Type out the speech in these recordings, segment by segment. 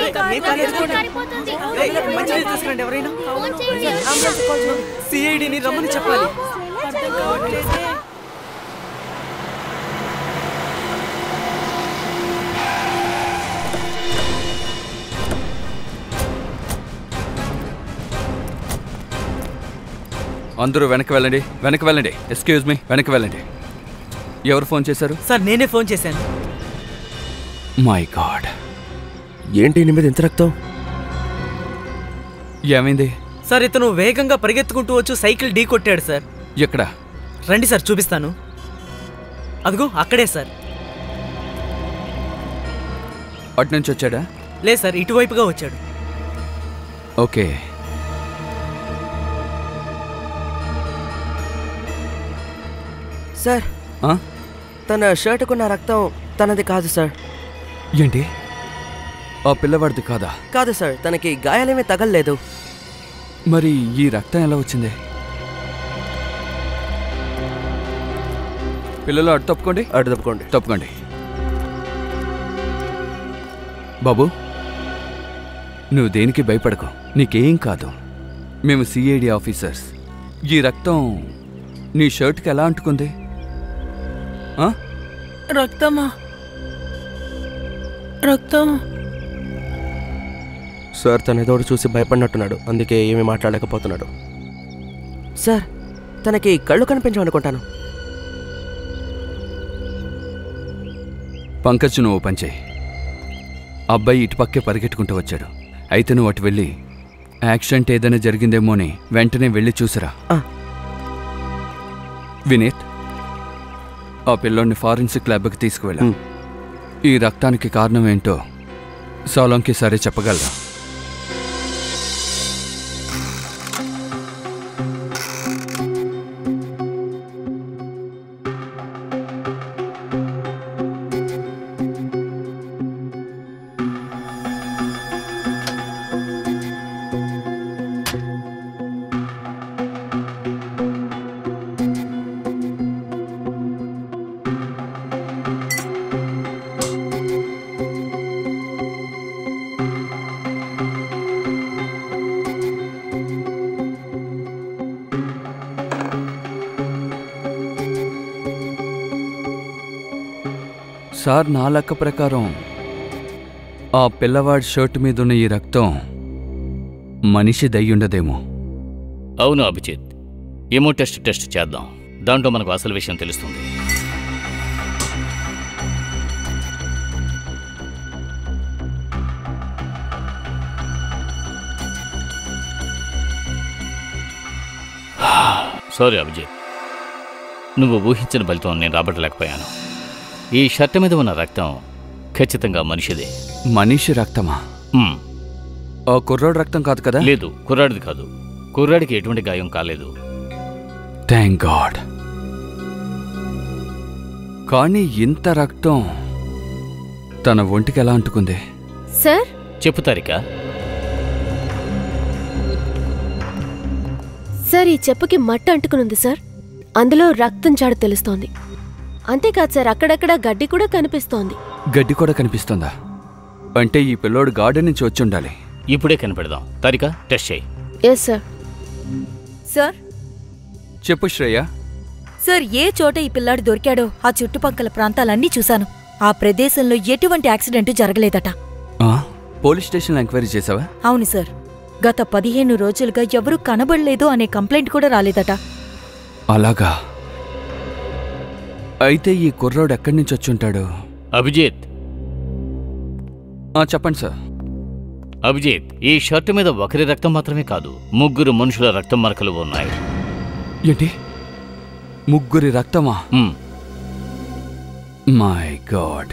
మంచినీళ్ళు తీసుకురండి ఎవరైనా సిఐడిని రమ్మని చెప్పాలి అందరూ వెనక్కి వెళ్ళండి వెనక్కి వెళ్ళండి ఎక్స్క్యూజ్ మీ వెనక్కి వెళ్ళండి ఎవరు ఫోన్ చేశారు సార్ నేనే ఫోన్ చేశాను మై గాడ్ ఏంటి నీ మీద ఇంత రక్తం ఏమైంది సార్ ఇతను వేగంగా పరిగెత్తుకుంటూ వచ్చి సైకిల్ ఢీ కొట్టాడు సార్ ఎక్కడ రండి సార్ చూపిస్తాను అదిగో అక్కడే సార్ అటు నుంచి వచ్చాడా లేదు సార్ ఇటువైపుగా వచ్చాడు ఓకే సార్ ఆ? తన షర్టుకున్న రక్తం తనది కాదు సార్ ఏంటి ఆ పిల్లవాడిది కాదా కాదు సార్ తనకి గాయాలేమీ తగలలేదు మరి ఈ రక్తం ఎలా వచ్చింది పిల్లలు అటు తప్పుకోండి అటు తప్పుకోండి తప్పుకోండి బాబు నువ్వు దేనికి భయపడకు నీకేం కాదు మేము సిఐడి ఆఫీసర్స్ ఈ రక్తం నీ షర్ట్కి ఎలా అంటుకుంది ఆ? రక్తమా రక్తం సార్ తన ఏదో ఒకటి చూసి భయపడినట్టున్నాడు అందుకే ఏమీ మాట్లాడలేకపోతున్నాడు సార్ తనకి కళ్ళు కనిపించమనుకుంటాను పంకజ్ నువ్వు పంచేయి అబ్బాయి ఇటుపక్కే పరిగెట్టుకుంటూ వచ్చాడు అయితే నువ్వు అటు వెళ్ళి యాక్సిడెంట్ ఏదైనా జరిగిందేమో అని వెంటనే వెళ్ళి చూసిరా ఆ. వినీత్ ఆ పిల్లోడిని ఫారెన్సిక్ ల్యాబ్కి తీసుకువెళ్ళా ఉమ్. ఈ రక్తానికి కారణం ఏంటో సోలంకి సరే చెప్పగలరా సార్ నా లెక్క ప్రకారం ఆ పిల్లవాడి షర్ట్ మీద ఉన్న ఈ రక్తం మనిషి దయ్యుండదేమో అవును అభిజిత్ ఏమో టెస్ట్ టెస్ట్ చేద్దాం దాంట్లో మనకు అసలు విషయం తెలుస్తుంది సారీ అభిజిత్ నువ్వు ఊహించిన ఫలితం నేను రాబట్టలేకపోయాను ఈ షర్ట్ మీద ఉన్న రక్తం ఖచ్చితంగా మనిషిదే మనిషి రక్తమా మ్, ఆ కుర్రోడు రక్తం కాదు కదా లేదు కుర్రాడిది కాదు కుర్రాడికి ఎటువంటి గాయం కాలేదు థ్యాంక్ గాడ్ కానీ ఇంత రక్తం తన ఒంటికి ఎలా అంటుకుంది సార్ చెప్పు తారిక సార్ ఈ చెప్పుకి మట్ట అంటుకునుంది సార్ అందులో రక్తం జాడు తెలుస్తోంది అంతేకాదు సార్ అక్కడక్కడ గడ్డి కూడా కనిపిస్తోంది గడ్డి కూడా కనిపిస్తుందా అంటే ఈ పిల్లోడు గార్డెన్ నుంచి వచ్చి ఉండాలి ఇప్పుడే కనిపెడదాం తారిక టెస్ట్ చేయి ఎస్ సార్ సార్ చెప్పు శ్రేయ సార్ ఏ చోట ఈ పిల్లాడు దొరికాడో ఆ చుట్టుపక్కల ప్రాంతాలన్నీ చూశాను ఆ ప్రదేశంలో ఎటువంటి యాక్సిడెంట్ జరగలేదట ఆ, పోలీస్ స్టేషన్లో ఎంక్వైరీ చేసావా అవును సార్ గత పదిహేను రోజులుగా ఎవరూ కనబడలేదు అనే కంప్లైంట్ కూడా రాలేదట అలాగా అయితే ఈ కుర్రోడు ఎక్కడి నుంచి వచ్చి ఉంటాడు అభిజిత్ ఆ, చెప్పండి సార్ అభిజిత్ ఈ షర్టు మీద ఒకరి రక్తం మాత్రమే కాదు ముగ్గురు మనుషుల రక్తం మరకలు ఉన్నాయి ఏంటి ముగ్గురి రక్తమా మ్, మై గాడ్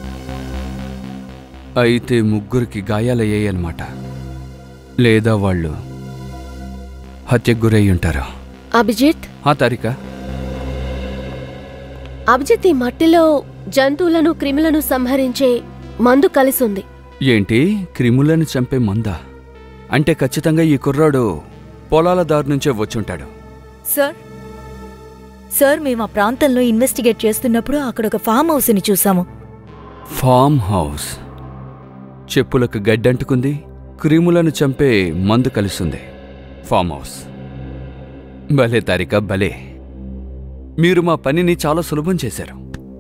అయితే ముగ్గురికి గాయాలయ్యాయన్నమాట లేదా వాళ్ళు హత్యకు గురై ఉంటారు అభిజిత్ ఆ తారిక అభిజిత్ ఈ మట్టిలో జంతువులను క్రిములను సంహరించే మందు కలిసుంది ఏంటి క్రిములను చంపే మందా అంటే ఖచ్చితంగా ఈ కుర్రాడు పొలాల దారి నుంచే వచ్చుంటాడు సార్ సార్ మేము ఆ ప్రాంతంలో ఇన్వెస్టిగేట్ చేస్తున్నప్పుడు అక్కడ ఒక ఫామ్ హౌస్ని చూసాము ఫామ్ హౌస్ చెప్పులకు గడ్డంటుకుంది క్రిములను చంపే మందు కలిసింది ఫామ్ హౌస్ భలే తారిక భలే మీరు మా పనిని చాలా సులభం చేశారు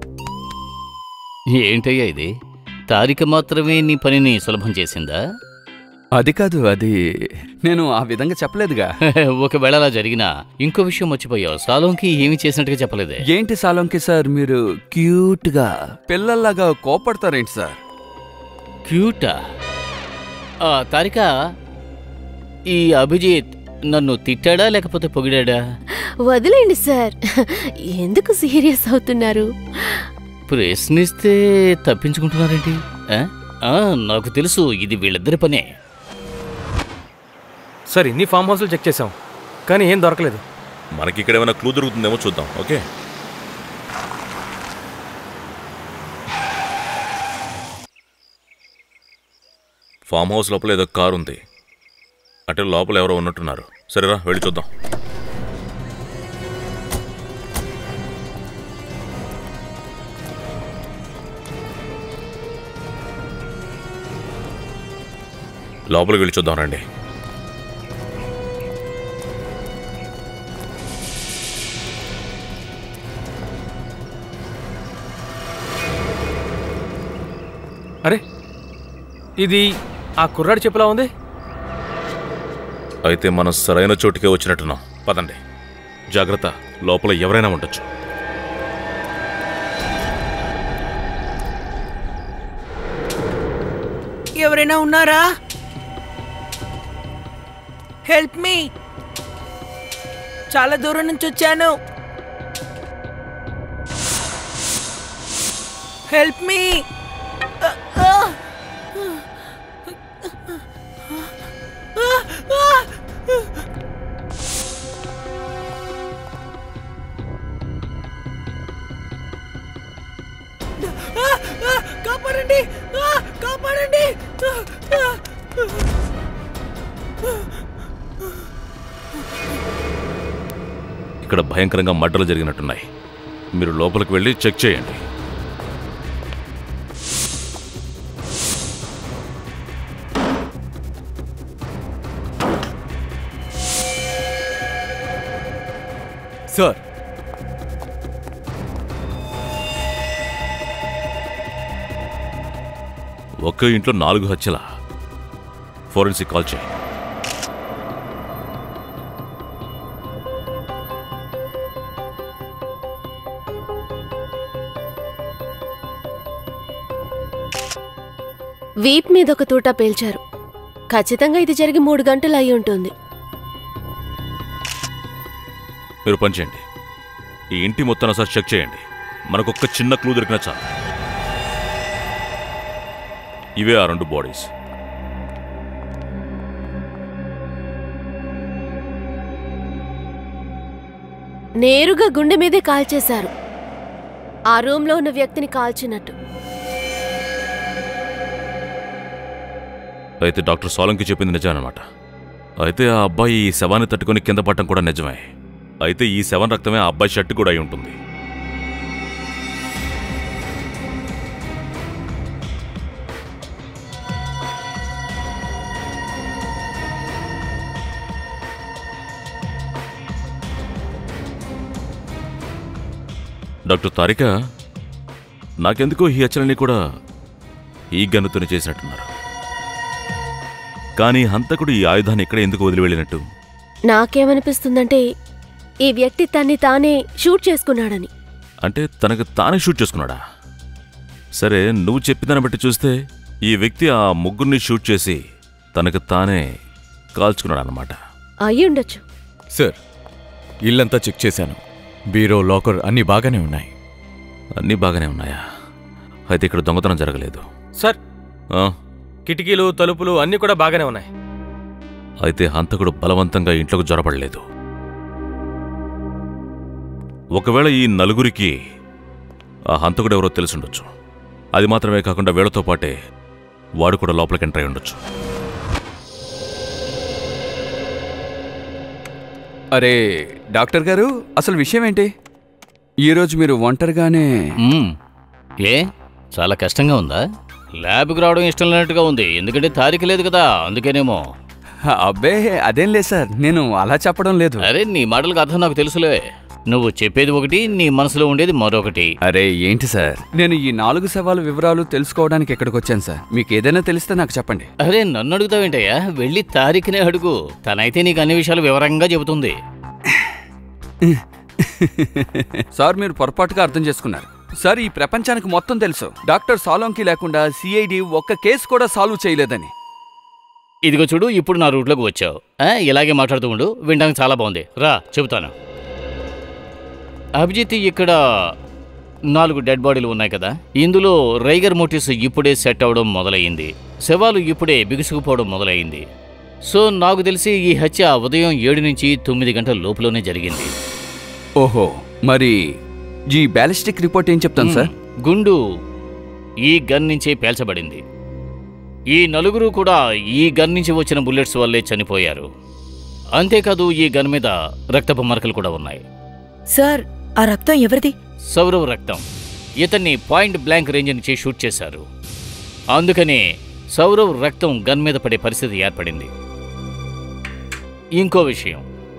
ఏంటయ్యా ఇది తారిక మాత్రమే నీ పనిని సులభం చేసిందా అది కాదు అది నేను ఆ విధంగా చెప్పలేదుగా ఒకవేళ అలా జరిగినా ఇంకో విషయం మర్చిపోయావు సాలోంకి ఏమి చేసినట్టుగా చెప్పలేదే ఏంటి సాలంకి సార్ మీరు క్యూట్గా పిల్లల్లాగా కోపడతారేంటి సార్ క్యూటా ఆ, తారిక ఈ అభిజిత్ నన్ను తిట్టాడా లేకపోతే పొగిడాడా వదిలేండి సార్ ఎందుకు సీరియస్ అవుతున్నారు ప్రశ్నిస్తే తప్పించుకుంటున్నారేంటి ఆ? ఆ, నాకు తెలుసు ఇది వీళ్ళిద్దరి పనే సార్ ఇన్ని ఫామ్ హౌస్లు చెక్ చేసాం కానీ ఏం దొరకలేదు మనకి ఇక్కడ ఏమైనా క్లూ దొరుకుతుందేమో చూద్దాం ఓకే ఫామ్ హౌస్ లోపల ఏదో కారు ఉంది అంటే లోపల ఎవరో ఉన్నట్టున్నారు సరేరా వెళ్ళి చూద్దాం లోపలికి వెళ్ళి చూద్దాం రండి అరే ఇది ఆ కుర్రాడు చెప్పులా ఉంది అయితే మనం సరైన చోటుకే వచ్చినట్టున్నాం పదండి జాగ్రత్త లోపల ఎవరైనా ఉండొచ్చు ఎవరైనా ఉన్నారా హెల్ప్ మీ చాలా దూరం నుంచి వచ్చాను హెల్ప్ మీ కాపాడండి ఆ, కాపాడండి ఆ, ఆ. ఇక్కడ భయంకరంగా మడ్డలు జరిగినట్టున్నాయి మీరు లోపలికి వెళ్ళి చెక్ చేయండి సార్ ఒక్క ఇంట్లో నాలుగు హత్యల ఫోరెన్సిక్ కాల్ చేయి వీప్ మీద ఒక తూటా పేల్చారు ఖచ్చితంగా ఇది జరిగి మూడు గంటలు అయి ఉంటుంది మీరు పని చేయండి ఈ ఇంటి మొత్తం ఒకసారి చెక్ చేయండి మనకొక్క చిన్న క్లూ దొరికినా చాలు ఇవే ఆ రెండు బాడీస్ నేరుగా గుండె మీదే కాల్చేశారు ఆ రూమ్లో ఉన్న వ్యక్తిని కాల్చినట్టు అయితే డాక్టర్ సోలంకి చెప్పింది నిజమేనమాట అయితే ఆ అబ్బాయి ఈ శవాన్ని తట్టుకొని కింద పడటం కూడా నిజమే అయితే ఈ శవం రక్తమే ఆ అబ్బాయి షర్ట్ కూడా అయి ఉంటుంది డాక్టర్ తారిక నాకెందుకో ఈ హత్యలన్నీ కూడా ఈ గన్నుతోనే చేసినట్టున్నారు కానీ హంతకుడు ఈ ఆయుధాన్ని ఇక్కడ ఎందుకు వదిలి వెళ్ళినట్టు నాకేమనిపిస్తుందంటే ఈ వ్యక్తి తన్ని తానే షూట్ చేసుకున్నాడని అంటే తనకు తానే షూట్ చేసుకున్నాడా సరే నువ్వు చెప్పిదాన్ని బట్టి చూస్తే ఈ వ్యక్తి ఆ ముగ్గురిని షూట్ చేసి తనకు తానే కాల్చుకున్నాడు అన్నమాట అయి ఉండొచ్చు సార్ ఇల్లంతా చెక్ చేశాను బీరో లాకర్ అన్నీ బాగానే ఉన్నాయి అన్నీ బాగానే ఉన్నాయా అయితే ఇక్కడ దొంగతనం జరగలేదు సార్ ఆ, కిటికీలు తలుపులు అన్నీ కూడా బాగానే ఉన్నాయి అయితే హంతకుడు బలవంతంగా ఇంట్లోకి జొరబడలేదు ఒకవేళ ఈ నలుగురికి ఆ హంతకుడు ఎవరో తెలిసుండొచ్చు అది మాత్రమే కాకుండా వీళ్ళతో పాటే వాడు కూడా లోపలికి ఎంటర్ అయి ఉండొచ్చు అరే డాక్టర్ గారు అసలు విషయం ఏంటి ఈరోజు మీరు ఒంటరిగానే మ్మ్. ఏ చాలా కష్టంగా ఉందా ల్యాబ్కి రావడం ఇష్టం లేనట్టుగా ఉంది ఎందుకంటే తారీఖు లేదు కదా అందుకేనేమో అబ్బే అదేం లేదు సార్ నేను అలా చెప్పడం లేదు అరే నీ మాటలకు అర్థం నాకు తెలుసులే నువ్వు చెప్పేది ఒకటి నీ మనసులో ఉండేది మరొకటి అరే ఏంటి సార్ నేను ఈ నాలుగు శవాల వివరాలు తెలుసుకోవడానికి ఎక్కడికి వచ్చాను సార్ మీకు ఏదైనా తెలిస్తే నాకు చెప్పండి అరే నన్ను అడుగుతావేంటయ్యా వెళ్ళి తారీఖునే అడుగు తనైతే నీకు అన్ని విషయాలు వివరంగా చెబుతుంది సార్ మీరు పొరపాటుగా అర్థం చేసుకున్నారు సార్ ఈ ప్రపంచానికి మొత్తం తెలుసు డాక్టర్ సాలోంకి లేకుండా సిఐడి ఒక్క కేసు కూడా సాల్వ్ చేయలేదని ఇదిగో చూడు ఇప్పుడు నా రూట్లోకి వచ్చావు ఆ, ఇలాగే మాట్లాడుతూ ఉండు వినడానికి చాలా బాగుంది రా చెబుతాను అభిజిత్ ఇక్కడ నాలుగు డెడ్ బాడీలు ఉన్నాయి కదా ఇందులో రైగర్ మోటిస్ ఇప్పుడే సెట్ అవడం మొదలయ్యింది శవాలు ఇప్పుడే బిగుసుకుపోవడం మొదలయ్యింది సో నాకు తెలిసి ఈ హత్య ఉదయం ఏడు నుంచి తొమ్మిది గంటల లోపులోనే జరిగింది ఓహో మరి ఈ బ్యాలిస్టిక్ రిపోర్ట్ ఏం చెప్తాను సార్ గుండు ఈ గన్ నుంచే పేల్చబడింది ఈ నలుగురు కూడా ఈ గన్ నుంచి వచ్చిన బుల్లెట్స్ వల్లే చనిపోయారు అంతేకాదు ఈ గన్ మీద రక్తపు మరకలు కూడా ఉన్నాయి సార్ ఆ రక్తం ఎవరిది సౌరవ్ రక్తం ఇతన్ని పాయింట్ బ్లాంక్ రేంజ్ నుంచి షూట్ చేశారు అందుకనే సౌరవ్ రక్తం గన్ మీద పడే పరిస్థితి ఏర్పడింది ఇంకో విషయం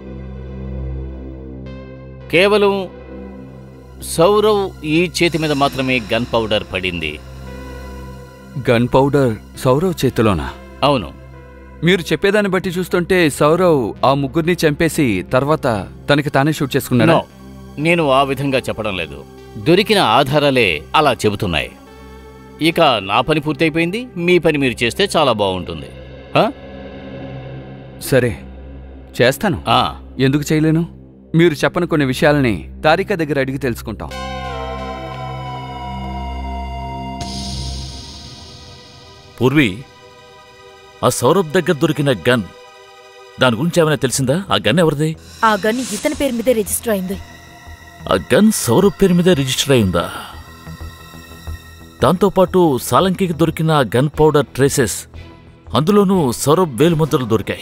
కేవలం సౌరవ్ ఈ చేతి మీద మాత్రమే గన్ పౌడర్ పడింది గన్ పౌడర్ సౌరవ్ చేతిలోనా అవును మీరు చెప్పేదాన్ని బట్టి చూస్తుంటే సౌరవ్ ఆ ముగ్గురిని చంపేసి తర్వాత తనకి తానే షూట్ చేసుకున్నాడా నో నేను ఆ విధంగా చెప్పడం లేదు దొరికిన ఆధారాలే అలా చెబుతున్నాయి ఇక నా పని పూర్తయిపోయింది మీ పని మీరు చేస్తే చాలా బాగుంటుంది ఆ? సరే చేస్తాను ఆ, ఎందుకు చేయలేను మీరు చెప్పని కొన్ని విషయాలని తారిక దగ్గర అడిగి తెలుసుకుంటాం పూర్వి ఆ సౌరభ్ దగ్గర దొరికిన గన్ దాని గురించి ఏమైనా తెలిసిందా ఆ గన్ ఎవరిది ఆ గన్ ఇతని పేరు మీదే రిజిస్టర్ అయింది ఆ గన్ సౌరభ్ పేరు మీద రిజిస్టర్ అయి ఉందా దాంతోపాటు సాలంకికి దొరికిన ఆ గన్ పౌడర్ ట్రేసెస్ అందులోనూ సౌరభ్ వేలు ముద్రలు దొరికాయి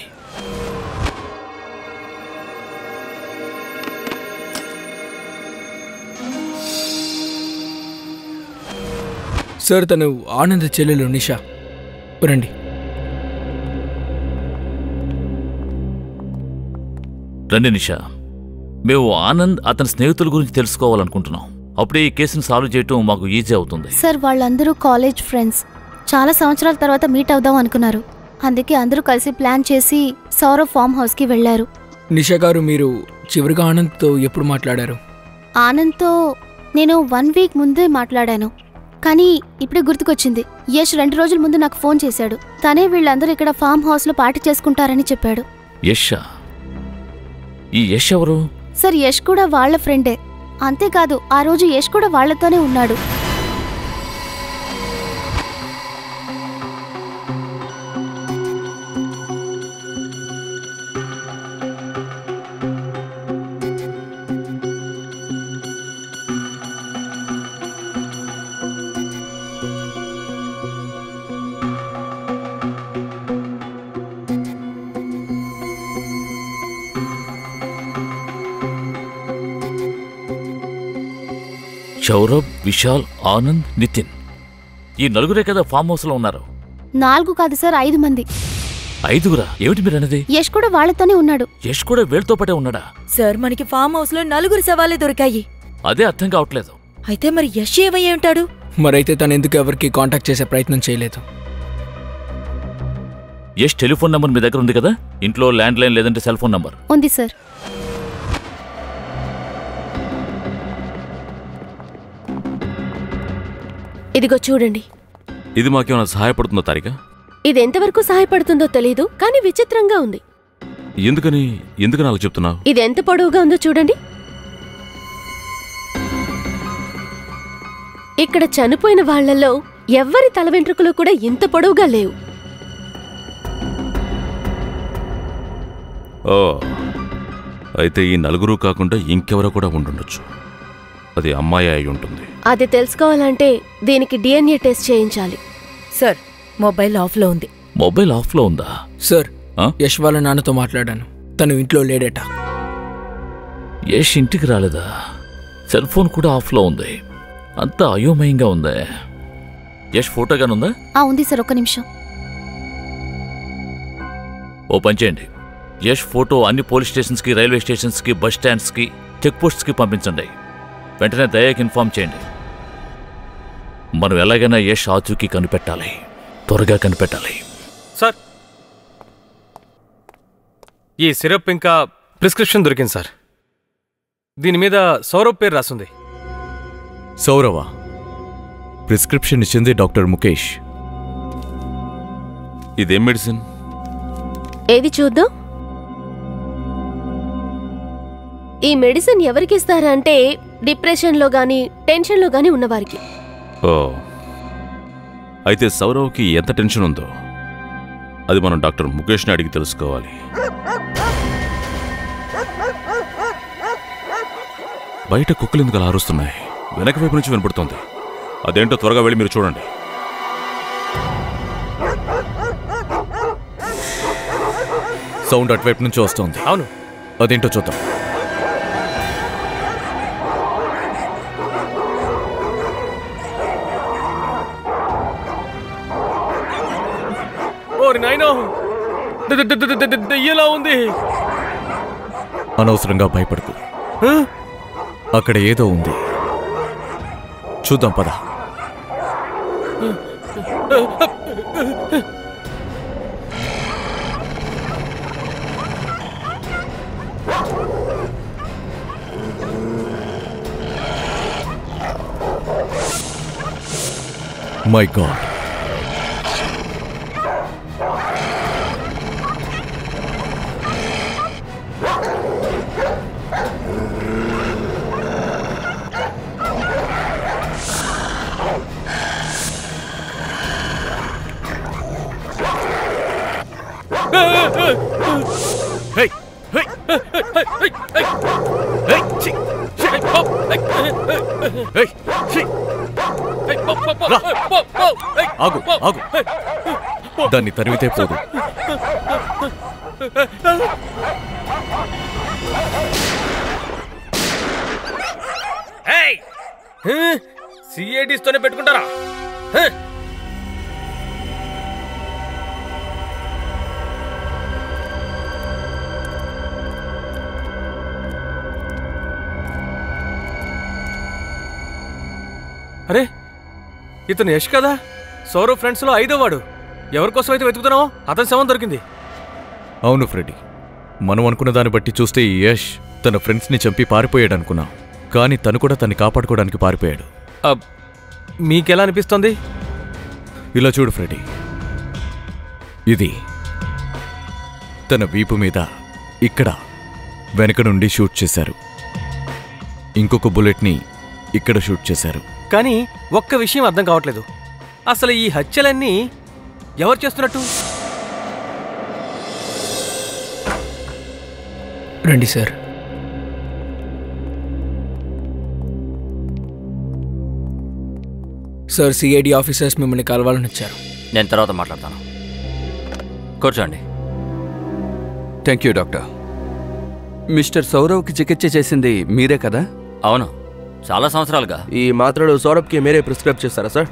సార్ తను ఆనంద్ చెల్లెలు నిషా రండి రండి నిషా మేము ఆనంద్ అతని స్నేహితుల గురించి తెలుసుకోవాలనుకుంటున్నాం అప్పుడే ఈ కేసును సాల్వ్ చేయటం మాకు ఈజీ అవుతుంది సార్ వాళ్ళందరూ కాలేజ్ ఫ్రెండ్స్ చాలా సంవత్సరాల తర్వాత మీట్ అవుదాం అనుకున్నారు అందుకే అందరూ కలిసి ప్లాన్ చేసి సౌరవ్ ఫామ్ హౌస్కి వెళ్లారు నిషా గారు మీరు చివరిగా ఆనంద్తో ఎప్పుడు మాట్లాడారు ఆనంద్తో నేను వన్ వీక్ ముందే మాట్లాడాను కానీ ఇప్పుడే గుర్తుకొచ్చింది యష్ రెండు రోజుల ముందు నాకు ఫోన్ చేశాడు తనే వీళ్ళందరూ ఇక్కడ ఫామ్ హౌస్లో పార్టీ చేసుకుంటారని చెప్పాడు యష్ ఈ యష్ ఎవరు సార్ యష్ కూడా వాళ్ళ ఫ్రెండే అంతేకాదు ఆ రోజు యష్ కూడా వాళ్ళతోనే ఉన్నాడు సౌరభ్ విశాల్ ఆనంద్ నితిన్ ఈ నలుగురే కదా ఫామ్ హౌస్ లో ఉన్నారు నాలుగు కాదు సార్ ఐదు మంది ఐదుగురా ఏమిటి మీరు అన్నది యష్ కూడా వాళ్ళతోనే ఉన్నాడు యష్ కూడా వీళ్ళతో పాటే ఉన్నాడా సార్ మనకి ఫామ్ హౌస్ లో నలుగురు సవాలే దొరికాయి అదే అర్థం కావట్లేదు అయితే మరి యష్ ఏమయ్యి ఉంటాడు మరైతే తను ఎందుకు ఎవరికి కాంటాక్ట్ చేసే ప్రయత్నం చేయలేదు యష్ టెలిఫోన్ నంబర్ మీ దగ్గర ఉంది కదా ఇంట్లో ల్యాండ్ లైన్ లేదంటే సెల్ ఫోన్ నంబర్ ఉంది సార్ ఇదిగో చూడండి ఇది మాకేమైనా సహాయపడుతుందో తారిక ఇది ఎంతవరకు సహాయపడుతుందో తెలీదు కానీ విచిత్రంగా ఉంది ఎందుకని ఎందుకు నాకు చెప్తున్నావు ఇది ఎంత పొడవుగా ఉందో చూడండి ఇక్కడ చనిపోయిన వాళ్ళల్లో ఎవ్వరి తల వెంట్రుకలు కూడా ఇంత పొడవుగా లేవు ఓ అయితే ఈ నలుగురు కాకుండా ఇంకెవరో కూడా ఉండుండొచ్చు అది అమ్మాయి అయి ఉంటుంది అది తెలుసుకోవాలంటే దీనికి డిఎన్ఏ టెస్ట్ చేయించాలి సార్ మొబైల్ ఆఫ్ లో ఉంది మొబైల్ ఆఫ్ లో ఉందా సార్ ఆ? యష్ వాళ్ళ నాన్నతో మాట్లాడాను తను ఇంట్లో లేడట యష్ ఇంటికి రాలేదా సెల్ ఫోన్ కూడా ఆఫ్ లో ఉంది అంతా అయోమయంగా ఉంది యష్ ఫోటో గాని ఉందా ఆ ఉంది సార్ ఒక్క నిమిషం ఓ పని చేయండి యష్ ఫోటో అన్ని పోలీస్ స్టేషన్స్కి రైల్వే స్టేషన్స్కి బస్ స్టాండ్స్కి చెక్ పోస్ట్స్కి పంపించండి వెంటనే దయాకి ఇన్ఫామ్ చేయండి మనం ఎలాగైనా యష్ ఆచూకీ కనిపెట్టాలి త్వరగా కనిపెట్టాలి సార్ ఈ సిరప్ ఇంకా ప్రిస్క్రిప్షన్ దొరికింది సార్ దీని మీద సౌరవ్ పేరు రాసుంది సౌరవ ప్రిస్క్రిప్షన్ ఇచ్చింది డాక్టర్ ముఖేష్ ఇదేం మెడిసిన్ ఏది చూద్దాం ఈ మెడిసిన్ ఎవరికి ఇస్తారా అంటే డిప్రెషన్లో గాని టెన్షన్లో గాని ఉన్నవారికి ఓ అయితే సౌరవ్కి ఎంత టెన్షన్ ఉందో అది మనం డాక్టర్ ముఖేష్ని అడిగి తెలుసుకోవాలి బయట కుక్కలు ఎందుకు అలా అరుస్తున్నాయి వెనక వైపు నుంచి వినపడుతోంది అదేంటో త్వరగా వెళ్ళి మీరు చూడండి సౌండ్ అటువైపు నుంచి వస్తోంది అవును అదేంటో చూద్దాం ఓరి నాయనో ద- ద- ద- ద- ద- దెయ్యంలా ఉంది అనవసరంగా భయపడకు హ? అక్కడ ఏదో ఉంది చూద్దాం పద మై గాడ్ హే హే హే హే హే హే ఛీ ఛీ పప్ హే ఛీ హే పప్ పప్ పప్ పప్ హే ఆగు ఆగు దాన్ని తరిమితే పోదు హే సిఐడిస్ తోనే పెట్టుకుంటారా హే అరే ఇతను యష్ కదా సౌరవ్ ఫ్రెండ్స్లో ఐదో వాడు ఎవరికోసం అయితే వెతుకుతున్నావో అతని శవం దొరికింది అవును ఫ్రెడీ మనం అనుకున్న దాన్ని బట్టి చూస్తే ఈ యష్ తన ఫ్రెండ్స్ని చంపి పారిపోయాడు అనుకున్నాం కానీ తను కూడా తన్ని కాపాడుకోవడానికి పారిపోయాడు మీకెలా అనిపిస్తోంది ఇలా చూడు ఫ్రెడీ ఇది తన వీపు మీద ఇక్కడ వెనక నుండి షూట్ చేశారు ఇంకొక బుల్లెట్ని ఇక్కడ షూట్ చేశారు కానీ ఒక్క విషయం అర్థం కావట్లేదు అసలు ఈ హత్యలన్నీ ఎవరు చేస్తున్నట్టు రండి సార్ సార్ సిఐడి ఆఫీసర్స్ మిమ్మల్ని కలవాలని వచ్చారు నేను తర్వాత మాట్లాడతాను కూర్చోండి థ్యాంక్ యూ డాక్టర్ మిస్టర్ సౌరవ్కి చికిత్స చేసింది మీరే కదా అవును చాలా సంవత్సరాలుగా ఈ మాత్రలు సౌరభ్కి మీరే ప్రిస్క్రైబ్ చేస్తారా సార్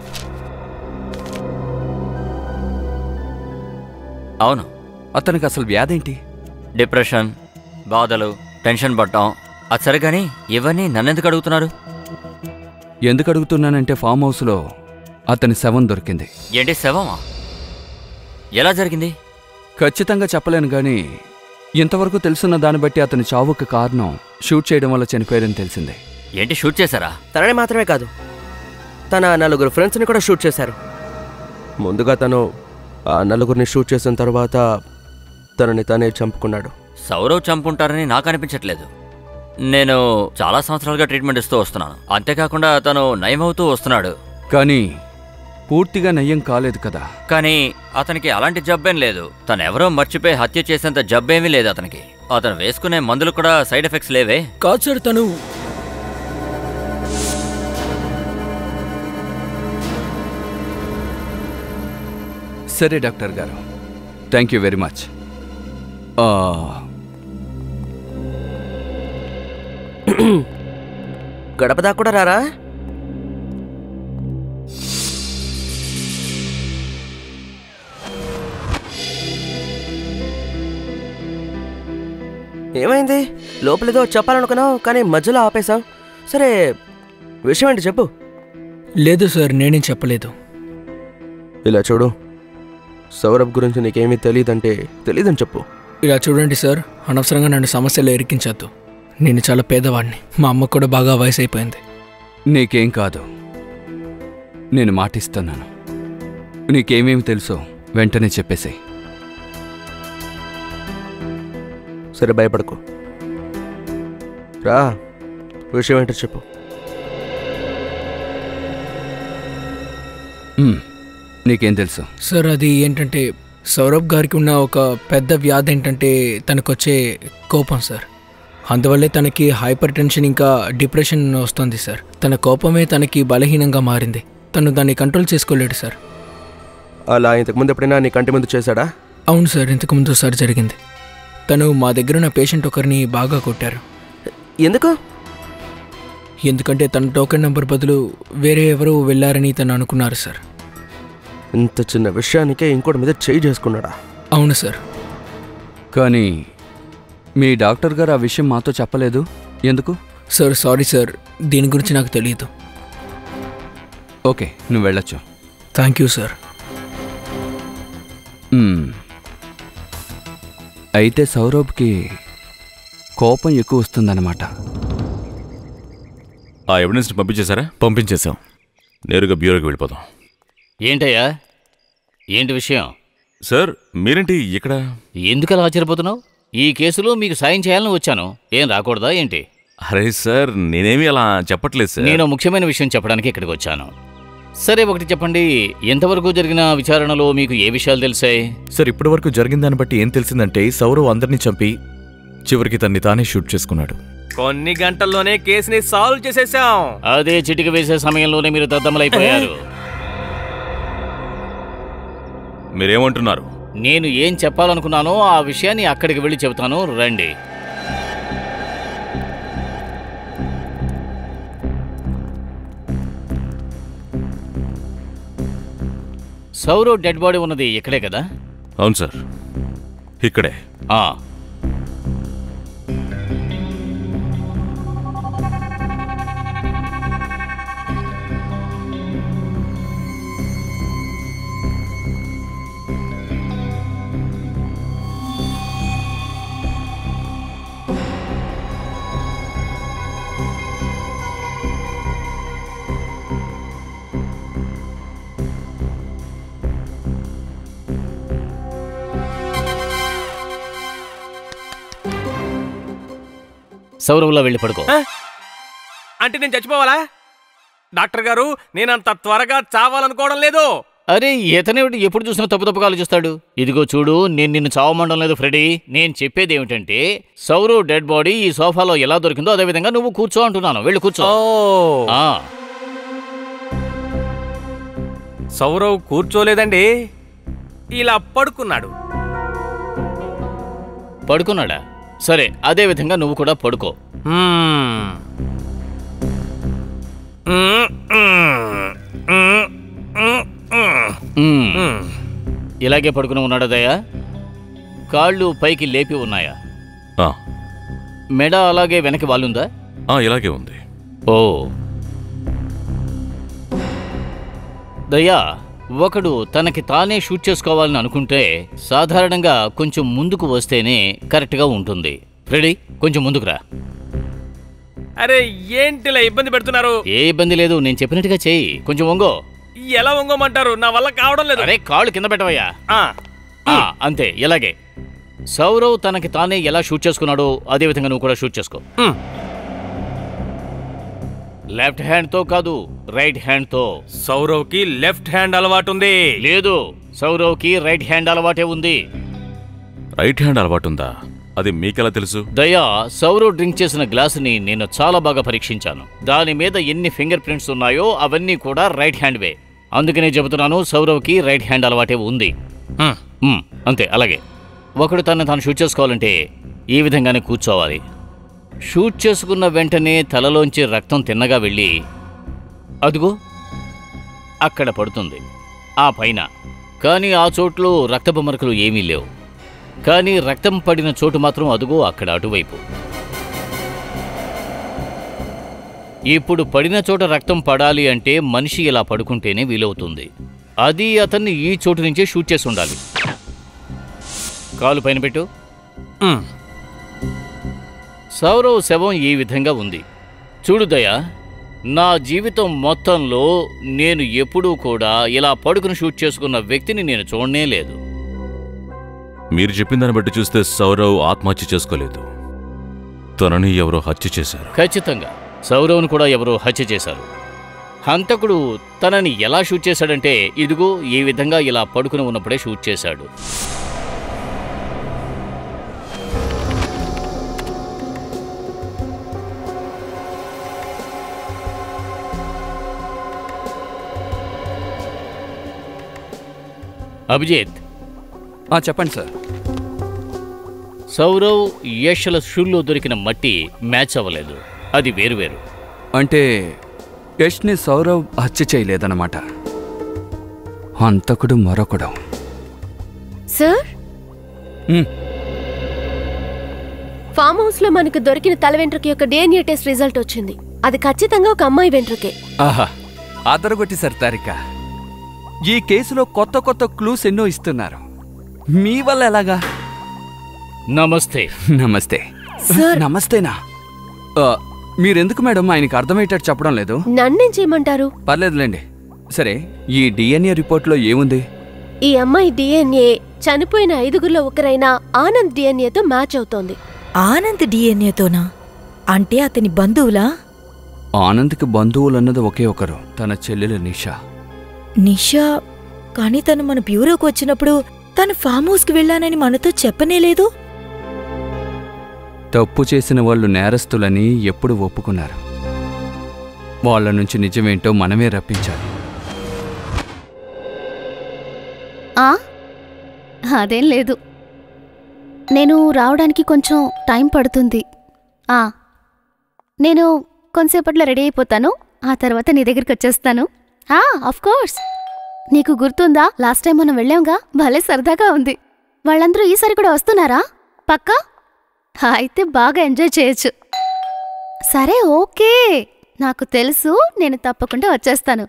అవును అతనికి అసలు వ్యాధేంటి డిప్రెషన్ బాధలు టెన్షన్ పడటం అది సరే కానీ ఇవన్నీ నన్నెందుకు అడుగుతున్నారు ఎందుకు అడుగుతున్నానంటే ఫామ్ హౌస్లో అతని శవం దొరికింది ఏంటి శవమా ఎలా జరిగింది ఖచ్చితంగా చెప్పలేను కానీ ఇంతవరకు తెలుసున్న దాన్ని బట్టి అతని చావుకు కారణం షూట్ చేయడం వల్ల చనిపోయారని తెలిసింది ఏంటి షూట్ చేశారా తనని మాత్రమే కాదు తన నలుగురు ఫ్రెండ్స్ని కూడా షూట్ చేశారు ముందుగా తను ఆ నలుగురిని షూట్ చేసిన తర్వాత తనని తానే చంపుకున్నాడు సౌరవ్ చంపుంటారని నాకు అనిపించట్లేదు నేను చాలా సంవత్సరాలుగా ట్రీట్మెంట్ ఇస్తూ వస్తున్నాను అంతేకాకుండా తను నయమవుతూ వస్తున్నాడు కానీ పూర్తిగా నయ్యం కాలేదు కదా కానీ అతనికి అలాంటి జబ్బేం లేదు తను ఎవరో మర్చిపోయి హత్య చేసేంత జబ్బేమీ లేదు అతనికి అతను వేసుకునే మందులు కూడా సైడ్ ఎఫెక్ట్స్ లేవే కాదు సార్ తను సరే డాక్టర్ గారు థ్యాంక్ యూ వెరీ మచ్ గడప దాకా కూడా రారా ఏమైంది లోపలేదో చెప్పాలనుకున్నావు కానీ మధ్యలో ఆపేశావు సరే విషయం ఏంటి చెప్పు లేదు సార్ నేనేం చెప్పలేదు ఇలా చూడు సౌరభ్ గురించి నీకేమీ తెలియదంటే తెలియదని చెప్పు ఇలా చూడండి సార్ అనవసరంగా నన్ను సమస్యలు ఇరికించొద్దు నేను చాలా పేదవాడిని మా అమ్మ కూడా బాగా వయసు అయిపోయింది నీకేం కాదు నేను మాటిస్తున్నాను నీకేమేమి తెలుసో వెంటనే చెప్పేసేయ్ సరే భయపడకు రా విషయం ఏంటో చెప్పు మ్, నీకేం తెలుసు సార్ అది ఏంటంటే సౌరభ్ గారికి ఉన్న ఒక పెద్ద వ్యాధి ఏంటంటే తనకొచ్చే కోపం సార్ అందువల్లే తనకి హైపర్ టెన్షన్ ఇంకా డిప్రెషన్ వస్తుంది సార్ తన కోపమే తనకి బలహీనంగా మారింది తను దాన్ని కంట్రోల్ చేసుకోలేడు సార్ అలా ఇంతకుముందు ఎప్పుడైనా నీ కంటి ముందు చేశాడా అవును సార్ ఇంతకుముందు సార్ జరిగింది తను మా దగ్గర ఉన్న పేషెంట్ ఒకరిని బాగా కొట్టారు ఎందుకు ఎందుకంటే తన టోకెన్ నెంబర్ బదులు వేరే ఎవరో వెళ్ళారని తను అనుకున్నారు సార్ ఇంత చిన్న విషయానికే ఇంకోటి మీద చేయి చేసుకున్నాడా అవును సార్ కానీ మీ డాక్టర్ గారు ఆ విషయం మాతో చెప్పలేదు ఎందుకు సార్ సారీ సార్ దీని గురించి నాకు తెలియదు ఓకే నువ్వు వెళ్ళొచ్చు థ్యాంక్ యూ సార్ మ్. అయితే సౌరభ్కి కోపం ఎక్కువ వస్తుందన్నమాట ఆ ఎవిడెన్స్ని పంపించేశారా పంపించేశాం నేరుగా బ్యూరోకి వెళ్ళిపోదాం ఏంటయ్యా ఏంటి విషయం సార్ మీరేంటి ఇక్కడ ఎందుకు అలా ఆశ్చర్యపోతున్నావు ఈ కేసులో మీకు సాయం చేయాలని వచ్చాను ఏం రాకూడదా ఏంటి అరే సార్ నేనేమి అలా చెప్పట్లేదు సార్ నేను ముఖ్యమైన విషయం చెప్పడానికి ఇక్కడికి వచ్చాను సరే ఒకటి చెప్పండి ఎంతవరకు జరిగిన విచారణలో మీకు ఏ విషయాలు తెలిసాయి సార్ ఇప్పటి వరకు జరిగిన దాన్ని బట్టి ఏం తెలిసిందంటే సౌరవ్ అందరినీ చంపి చివరికి తన్ని తానే షూట్ చేసుకున్నాడు కొన్ని గంటల్లోనే కేసుని సాల్వ్ చేసేసాం అదే చిటిక వేసే సమయంలోనే మీరు దద్దమ్మలైపోయారు మీరేమంటున్నారు నేను ఏం చెప్పాలనుకున్నానో ఆ విషయాన్ని అక్కడికి వెళ్ళి చెబుతాను రండి సౌరవ్ డెడ్ బాడీ ఉన్నది ఇక్కడే కదా అవును సార్ ఇక్కడే ఆ సౌరవ్లో వెళ్ళి పడుకో అంటే నేను చచ్చిపోవాలా డాక్టర్ గారు నేనంత త్వరగా చావాలనుకోవడం లేదు అరే ఇతనేమిటి ఎప్పుడు చూసినా తప్పు తప్పుగా ఆలోచిస్తాడు ఇదిగో చూడు నేను నిన్ను చావమండం లేదు ఫ్రెడీ నేను చెప్పేది ఏమిటంటే సౌరు డెడ్ బాడీ ఈ సోఫాలో ఎలా దొరికిందో అదే విధంగా నువ్వు కూర్చో అంటున్నాను వెళ్ళి కూర్చో ఆ, సౌరవ్ కూర్చోలేదండి ఇలా పడుకున్నాడు పడుకున్నాడా సరే అదే విధంగా నువ్వు కూడా పడుకో మ్మ్. మ్మ్, మ్మ్, మ్మ్, మ్మ్, మ్మ్. మ్మ్. ఇలాగే పడుకుని ఉన్నాడా దయా కాళ్ళు పైకి లేపి ఉన్నాయా ఆ, మెడ అలాగే వెనక్కి వాలుందా ఆ, ఇలాగే ఉంది ఓ దయ్యా ఒకడు తనకి తానే షూట్ చేసుకోవాలని అనుకుంటే సాధారణంగా కొంచెం ముందుకు వస్తేనే కరెక్ట్గా ఉంటుంది రెడీ కొంచెం ముందుకు రా అరే ఏంటిలా ఇబ్బంది పెడుతున్నారు ఏ ఇబ్బంది లేదు నేను చెప్పినట్టుగా చేయి కొంచెం వంగో ఎలా వంగోమంటారు నా వల్ల కావడం లేదు అరే కాళ్ళు కింద పెట్టవయ్యా ఆ, ఆ, అంతే ఇలాగే సౌరవ్ తనకి తానే ఎలా షూట్ చేసుకున్నాడో అదే విధంగా నువ్వు కూడా షూట్ చేసుకో మ్. లెఫ్ట్ హ్యాండ్ తో కాదు రైట్ హ్యాండ్ తో సౌరవ్ కి లెఫ్ట్ హ్యాండ్ అలవాటు ఉంది లేదు సౌరవ్ కి రైట్ హ్యాండ్ అలవాటే ఉంది రైట్ హ్యాండ్ అలవాటు ఉందా అది మీకెలా తెలుసు దయా సౌరవ్ డ్రింక్ చేసిన గ్లాసుని నేను చాలా బాగా పరీక్షించాను దాని మీద ఎన్ని ఫింగర్ ప్రింట్స్ ఉన్నాయో అవన్నీ కూడా రైట్ హ్యాండ్వే అందుకనే చెబుతున్నాను సౌరవ్కి రైట్ హ్యాండ్ అలవాటే ఉంది మ్. మ్, అంతే అలాగే ఒకడు తను తాను షూట్ చేసుకోవాలంటే ఈ విధంగానే కూర్చోవాలి షూట్ చేసుకున్న వెంటనే తలలోంచి రక్తం తిన్నగా వెళ్ళి అదుగో అక్కడ పడుతుంది ఆ పైన కానీ ఆ చోట్లో రక్తపు మరకలు ఏమీ లేవు కానీ రక్తం పడిన చోటు మాత్రం అదుగో అక్కడ అటువైపు ఇప్పుడు పడిన చోట రక్తం పడాలి అంటే మనిషి ఇలా పడుకుంటేనే వీలవుతుంది అది అతన్ని ఈ చోటు నుంచే షూట్ చేసి ఉండాలి కాలు పైన పెట్టు సౌరవ్ శవం ఈ విధంగా ఉంది చూడు దయా నా జీవితం మొత్తంలో నేను ఎప్పుడూ కూడా ఇలా పడుకుని షూట్ చేసుకున్న వ్యక్తిని నేను చూడనే లేదు మీరు చెప్పిన దాన్ని బట్టి చూస్తే సౌరవ్ ఆత్మహత్య చేసుకోలేదు తనని ఎవరో హత్య చేశారు ఖచ్చితంగా సౌరవ్ను కూడా ఎవరో హత్య చేశారు హంతకుడు తనని ఎలా షూట్ చేశాడంటే ఇదిగో ఈ విధంగా ఇలా పడుకుని ఉన్నప్పుడే షూట్ చేశాడు అభిజిత్ ఆ, చెప్పండి సార్ సౌరవ్ యష్ల షూల్లో దొరికిన మట్టి మ్యాచ్ అవ్వలేదు అది వేరువేరు అంటే యష్ని సౌరవ్ హత్య చేయలేదన్నమాట హంతకుడు మరొకడు సార్ హ్మ్. ఫామ్ హౌస్ లో మనకు దొరికిన తల వెంట్రుక యొక్క డిఎన్ఏ టెస్ట్ రిజల్ట్ వచ్చింది అది ఖచ్చితంగా ఒక అమ్మాయి వెంట్రుకే ఆహా అదరగొట్టి సార్ తారిక ఈ కేసులో కొత్త కొత్త క్లూస్ ఎన్నో ఇస్తున్నారు మీ వల్ల ఎలాగా నమస్తే నమస్తే సార్. నమస్తేనా ఆ, మీరెందుకు మేడం ఆయనకి అర్థమయ్యేటట్టు చెప్పడం లేదు నన్నేం చేయమంటారు పర్లేదులేండి సరే ఈ డిఎన్ఏ రిపోర్ట్లో ఏముంది ఈ అమ్మాయి డిఎన్ఏ చనిపోయిన ఐదుగురిలో ఒకరైన ఆనంద్ డిఎన్ఏతో మ్యాచ్ అవుతోంది ఆనంద్ డిఎన్ఏతోనా అంటే అతని బంధువులా ఆనంద్కి బంధువులన్నది ఒకే ఒకరు తన చెల్లెలు నిషా నిషా కానీ తను మన బ్యూరోకి వచ్చినప్పుడు తను ఫామ్ హౌస్కి వెళ్ళానని మనతో చెప్పనేలేదు తప్పు చేసిన వాళ్ళు నేరస్తులని ఎప్పుడు ఒప్పుకున్నారు వాళ్ళ నుంచి నిజమేంటో మనమే రప్పించాలి ఆ అదేం లేదు నేను రావడానికి కొంచెం టైం పడుతుంది ఆ నేను కొంతసేపట్లో రెడీ అయిపోతాను ఆ తర్వాత నీ దగ్గరికి వచ్చేస్తాను ఆ ఆఫ్ కోర్స్ నీకు గుర్తుందా లాస్ట్ టైం మనం వెళ్ళాంగా భలే సరదాగా ఉంది వాళ్ళందరూ ఈసారి కూడా వస్తున్నారా పక్కా అయితే బాగా ఎంజాయ్ చేయొచ్చు సరే ఓకే నాకు తెలుసు నేను తప్పకుండా వచ్చేస్తాను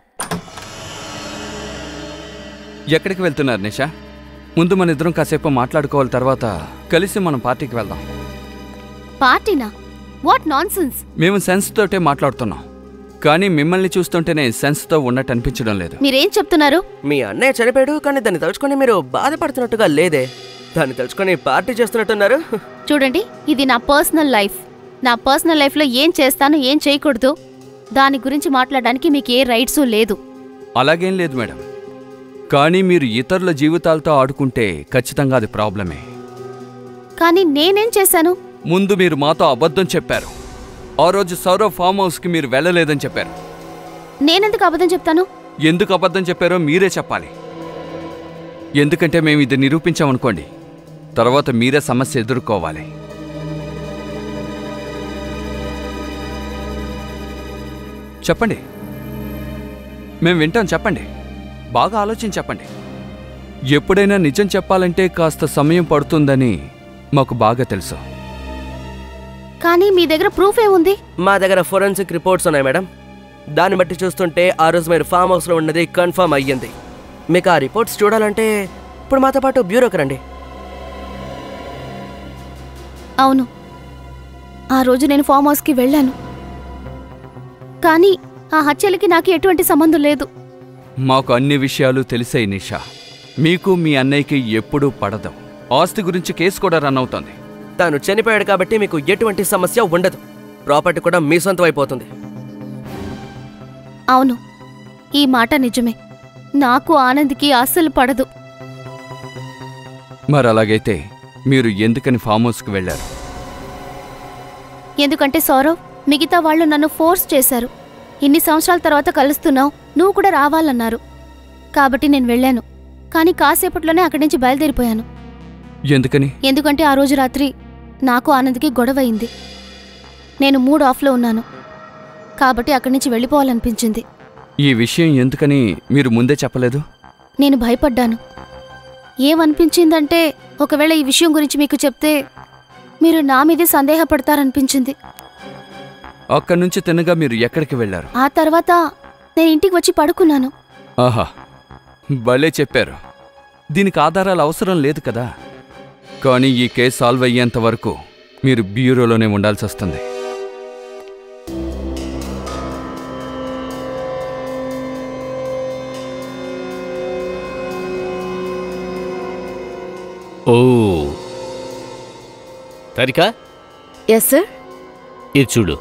ఎక్కడికి వెళ్తున్నారు నిషా ముందు మన ఇద్దరం కాసేపు మాట్లాడుకోవాలి తర్వాత కలిసి మనం పార్టీకి వెళ్దాం పార్టీనా వాట్ నాన్ మేము సెన్స్ తోటే మాట్లాడుతున్నాం కానీ మిమ్మల్ని చూస్తుంటేనే సెన్స్తో ఉన్నట్టు అనిపించడం లేదు మీరేం చెప్తున్నారు మీ అన్నయ్య చనిపోయాడు కానీ దాన్ని తలుచుకొని మీరు బాధపడుతున్నట్టుగా లేదే దాన్ని తలుచుకొని పార్టీ చేస్తున్నట్టున్నారు చూడండి ఇది నా పర్సనల్ లైఫ్ నా పర్సనల్ లైఫ్లో ఏం చేస్తాను ఏం చేయకూడదు దాని గురించి మాట్లాడడానికి మీకు ఏ రైట్సు లేదు అలాగేం లేదు మేడం కానీ మీరు ఇతరుల జీవితాలతో ఆడుకుంటే ఖచ్చితంగా అది ప్రాబ్లమే కానీ నేనేం చేశాను ముందు మీరు మాతో అబద్ధం చెప్పారు ఆ రోజు సౌరవ్ ఫామ్ హౌస్కి మీరు వెళ్ళలేదని చెప్పారు నేనెందుకు అబద్ధం చెప్తాను ఎందుకు అబద్ధం చెప్పారో మీరే చెప్పాలి ఎందుకంటే మేము ఇది నిరూపించామనుకోండి తర్వాత మీరే సమస్య ఎదుర్కోవాలి చెప్పండి మేము వింటాం చెప్పండి బాగా ఆలోచించి చెప్పండి ఎప్పుడైనా నిజం చెప్పాలంటే కాస్త సమయం పడుతుందని మాకు బాగా తెలుసు కానీ మీ దగ్గర ప్రూఫ్ ఏముంది మా దగ్గర ఫోరెన్సిక్ రిపోర్ట్స్ ఉన్నాయి మేడం దాన్ని బట్టి చూస్తుంటే ఆ రోజు మీరు ఫామ్ హౌస్లో ఉన్నది కన్ఫర్మ్ అయ్యింది మీకు ఆ రిపోర్ట్స్ చూడాలంటే ఇప్పుడు మాతో పాటు బ్యూరోకి రండి అవును ఆ రోజు నేను ఫామ్ హౌస్కి వెళ్ళాను కానీ ఆ హత్యలకి నాకు ఎటువంటి సంబంధం లేదు మాకు అన్ని విషయాలు తెలిసాయి నిషా మీకు మీ అన్నయ్యకి ఎప్పుడూ పడదు ఆస్తి గురించి కేసు కూడా రన్ అవుతోంది తాను చనిపోయాడు కాబట్టి మీకు ఎటువంటి సమస్య ఉండదు ప్రాపర్టీ కూడా మీ సొంతం అయిపోతుంది అవును ఈ మాట నిజమే నాకు ఆనంద్కి అస్సలు పడదు మరి అలాగైతే మీరు ఎందుకని ఫామ్ హౌస్కి వెళ్ళారు ఎందుకంటే సౌరవ్ మిగతా వాళ్ళు నన్ను ఫోర్స్ చేశారు ఇన్ని సంవత్సరాల తర్వాత కలుస్తున్నావు నువ్వు కూడా రావాలన్నారు కాబట్టి నేను వెళ్ళాను కానీ కాసేపట్లోనే అక్కడి నుంచి బయలుదేరిపోయాను ఎందుకని ఎందుకంటే ఆ రోజు రాత్రి నాకు ఆనంద్కి గొడవ అయింది నేను మూడ్ ఆఫ్లో ఉన్నాను కాబట్టి అక్కడి నుంచి వెళ్ళిపోవాలనిపించింది ఈ విషయం ఎందుకని మీరు ముందే చెప్పలేదు నేను భయపడ్డాను ఏమనిపించిందంటే ఒకవేళ ఈ విషయం గురించి మీకు చెప్తే మీరు నా మీదే సందేహపడతారనిపించింది అక్కడి నుంచి తిన్నగా మీరు ఎక్కడికి వెళ్ళారు ఆ తర్వాత నేను ఇంటికి వచ్చి పడుకున్నాను ఆహా భలే చెప్పారు దీనికి ఆధారాలు అవసరం లేదు కదా కానీ ఈ కేసు సాల్వ్ అయ్యేంత వరకు మీరు బ్యూరోలోనే ఉండాల్సి వస్తుంది ఓ తరికా ఎస్ సార్ ఇది చూడు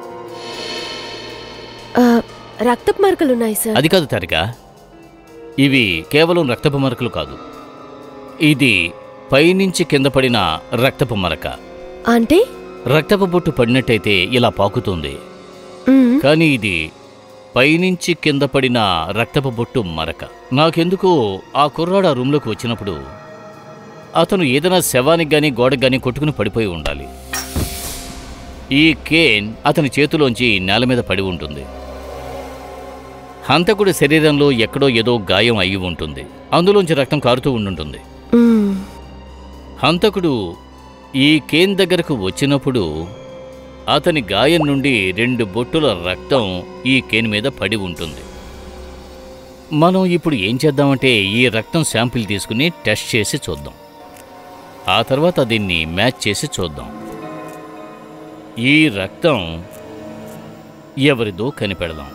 రక్తపు మార్కలున్నాయి సార్ అది కాదు తరిక ఇవి కేవలం రక్తపు మరకలు కాదు ఇది పైనుంచి కింద పడిన రక్తపు మరక అంటే రక్తపు బొట్టు పడినట్టయితే ఇలా పాకుతుంది మ్మ్. కానీ ఇది పైనుంచి కింద పడిన రక్తపు బొట్టు మరక నాకెందుకో ఆ కుర్రాడు ఆ రూమ్లోకి వచ్చినప్పుడు అతను ఏదైనా శవానికి గాని గోడకు గాని కొట్టుకుని పడిపోయి ఉండాలి ఈ కేన్ అతని చేతిలోంచి నేల మీద పడి ఉంటుంది హంతకుడి శరీరంలో ఎక్కడో ఏదో గాయం అయి ఉంటుంది అందులోంచి రక్తం కారుతూ ఉండుంటుంది మ్మ్. హంతకుడు ఈ కేన్ దగ్గరకు వచ్చినప్పుడు అతని గాయం నుండి రెండు బొట్టుల రక్తం ఈ కేన్ మీద పడి ఉంటుంది మనం ఇప్పుడు ఏం చేద్దామంటే ఈ రక్తం శాంపిల్ తీసుకుని టెస్ట్ చేసి చూద్దాం ఆ తర్వాత దీన్ని మ్యాచ్ చేసి చూద్దాం ఈ రక్తం ఎవరిదో కనిపెడదాం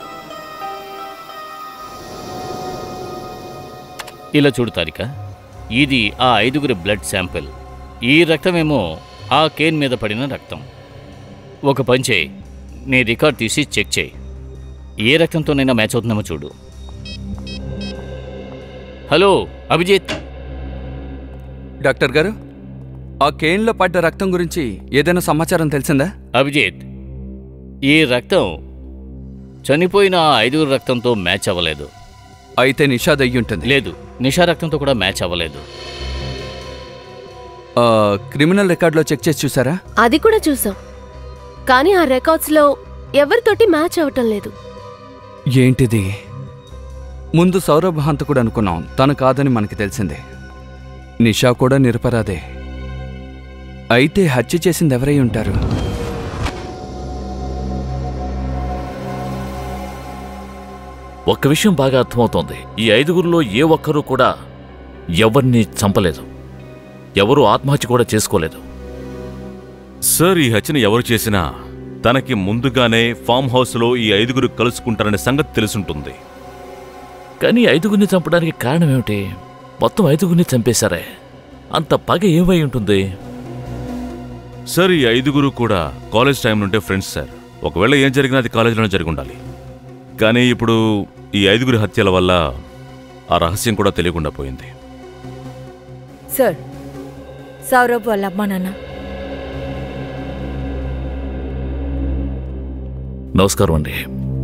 ఇలా చూడు తారిక ఇది ఆ ఐదుగురి బ్లడ్ శాంపిల్ ఈ రక్తమేమో ఆ కేన్ మీద పడిన రక్తం ఒక పని చేయి నీ రికార్డ్ తీసి చెక్ చేయి ఏ రక్తంతోనైనా మ్యాచ్ అవుతుందేమో చూడు హలో అభిజిత్ డాక్టర్ గారు ఆ కేన్లో పడ్డ రక్తం గురించి ఏదైనా సమాచారం తెలిసిందా అభిజిత్ ఈ రక్తం చనిపోయిన ఆ ఐదుగురు రక్తంతో మ్యాచ్ అవ్వలేదు అయితే నిషాద్ అయ్యుంటుంది లేదు నిషా రక్తంతో కూడా మ్యాచ్ అవ్వలేదు ఆ, క్రిమినల్ రికార్డులో చెక్ చేసి చూసారా అది కూడా చూసాం కానీ ఆ రికార్డ్స్లో ఎవరితోటి మ్యాచ్ అవ్వటం లేదు ఏంటిది ముందు సౌరభ్ హంతకుడు అనుకున్నాం తను కాదని మనకి తెలిసిందే నిషా కూడా నిరపరాదే అయితే హత్య చేసింది ఎవరై ఉంటారు ఒక్క విషయం బాగా అర్థమవుతోంది ఈ ఐదుగురిలో ఏ ఒక్కరూ కూడా ఎవరిని చంపలేదు ఎవరూ ఆత్మహత్య కూడా చేసుకోలేదు సార్ ఈ హత్యను ఎవరు చేసినా తనకి ముందుగానే ఫామ్ హౌస్లో ఈ ఐదుగురు కలుసుకుంటారనే సంగతి తెలుసుంటుంది కానీ ఐదుగురిని చంపడానికి కారణం ఏమిటి మొత్తం ఐదుగురిని చంపేశారే అంత పగ ఏమై ఉంటుంది సార్ ఈ ఐదుగురు కూడా కాలేజ్ టైం నుండే ఫ్రెండ్స్ సార్ ఒకవేళ ఏం జరిగినా అది కాలేజీలోనే జరిగి ఉండాలి కానీ ఇప్పుడు ఈ ఐదుగురి హత్యల వల్ల ఆ రహస్యం కూడా తెలియకుండా పోయింది సార్ సౌరభ్ వాళ్ళ అమ్మా నాన్న నమస్కారం అండి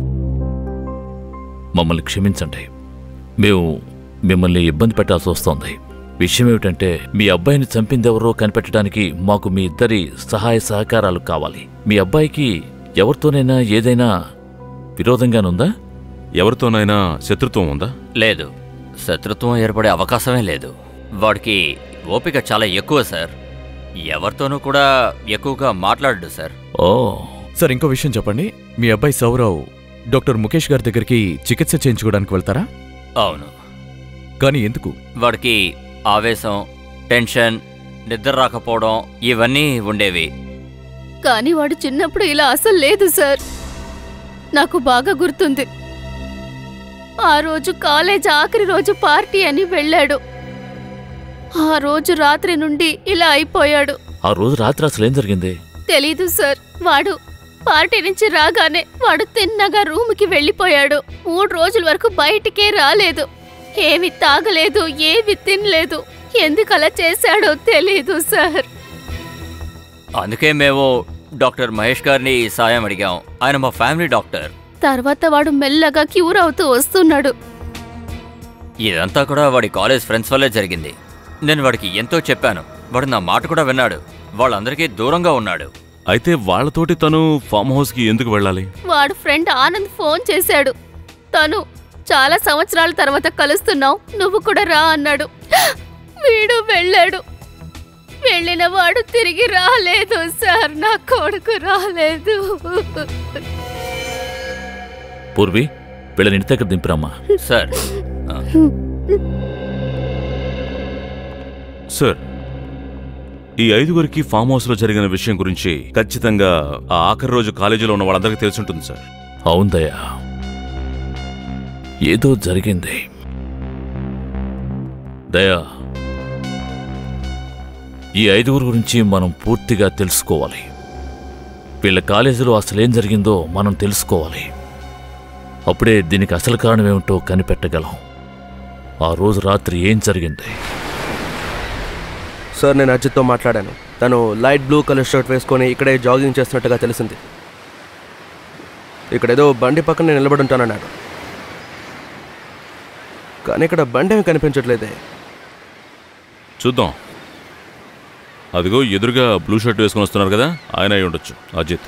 మమ్మల్ని క్షమించండి మేము మిమ్మల్ని ఇబ్బంది పెట్టాల్సి వస్తోంది విషయం ఏమిటంటే మీ అబ్బాయిని చంపిందెవరో కనిపెట్టడానికి మాకు మీ ఇద్దరి సహాయ సహకారాలు కావాలి మీ అబ్బాయికి ఎవరితోనైనా ఏదైనా విరోధంగానుందా ఎవరితోనైనా శత్రుత్వం ఉందా లేదు శత్రుత్వం ఏర్పడే అవకాశమే లేదు వాడికి ఓపిక చాలా ఎక్కువ సార్ ఎవరితోనూ కూడా ఎక్కువగా మాట్లాడడు సార్ ఓ సార్ ఇంకో విషయం చెప్పండి మీ అబ్బాయి సౌరవ్ డాక్టర్ ముఖేష్ గారి దగ్గరికి చికిత్స చేయించుకోవడానికి వెళ్తారా అవును కానీ ఎందుకు వాడికి ఆవేశం టెన్షన్ నిద్ర రాకపోవడం ఇవన్నీ ఉండేవి కానీ వాడు చిన్నప్పుడు ఇలా అసలు లేదు సార్ నాకు బాగా గుర్తుంది ఆ రోజు కాలేజ్ ఆఖరి రోజు పార్టీ అని వెళ్ళాడు ఆ రోజు రాత్రి నుండి ఇలా అయిపోయాడు ఆ రోజు రాత్రి అసలు ఏం జరిగింది తెలీదు సార్ వాడు పార్టీ నుంచి రాగానే వాడు తిన్నగా రూమ్కి వెళ్ళిపోయాడు మూడు రోజుల వరకు బయటికే రాలేదు ఏమి తాగలేదు ఏమి తినలేదు ఎందుకు అలా చేశాడో తెలీదు సార్ అందుకే మేము డాక్టర్ మహేష్ గారిని సాయం అడిగాం ఆయన మా ఫ్యామిలీ డాక్టర్ తర్వాత వాడు మెల్లగా క్యూర్ అవుతూ వస్తున్నాడు ఇదంతా కూడా వాడి కాలేజ్ ఫ్రెండ్స్ వల్లే జరిగింది నేను వాడికి ఎంతో చెప్పాను వాడు నా మాట కూడా విన్నాడు వాళ్ళందరికీ దూరంగా ఉన్నాడు అయితే వాళ్ళతోటి తను ఫామ్ హౌస్కి ఎందుకు వెళ్ళాలి వాడు ఫ్రెండ్ ఆనంద్ ఫోన్ చేశాడు తను చాలా సంవత్సరాల తర్వాత కలుస్తున్నావు నువ్వు కూడా రా అన్నాడు వీడు వెళ్ళాడు వెళ్ళిన వాడు తిరిగి రాలేదు సార్ నా కొడుకు రాలేదు పూర్వి వీళ్ళని ఇంటి దగ్గర దింపిరమ్మా సార్ సార్ ఈ ఐదుగురికి ఫామ్ హౌస్లో జరిగిన విషయం గురించి ఖచ్చితంగా ఆ ఆఖరి రోజు కాలేజీలో ఉన్న వాళ్ళందరికీ తెలిసి ఉంటుంది సార్ అవుందయ్యా ఏదో జరిగింది దయా ఈ ఐదుగురు గురించి మనం పూర్తిగా తెలుసుకోవాలి వీళ్ళ కాలేజీలో అసలేం జరిగిందో మనం తెలుసుకోవాలి అప్పుడే దీనికి అసలు కారణం ఏమిటో కనిపెట్టగలం ఆ రోజు రాత్రి ఏం జరిగింది సార్ నేను అజిత్తో మాట్లాడాను తను లైట్ బ్లూ కలర్ షర్ట్ వేసుకొని ఇక్కడే జాగింగ్ చేస్తున్నట్టుగా తెలిసింది ఇక్కడేదో బండి పక్కన నేను నిలబడి ఉంటానన్నాడు కానీ ఇక్కడ బండి ఏమి కనిపించట్లేదే చూద్దాం అదిగో ఎదురుగా బ్లూ షర్ట్ వేసుకొని వస్తున్నారు కదా ఆయన అయి ఉండొచ్చు అజిత్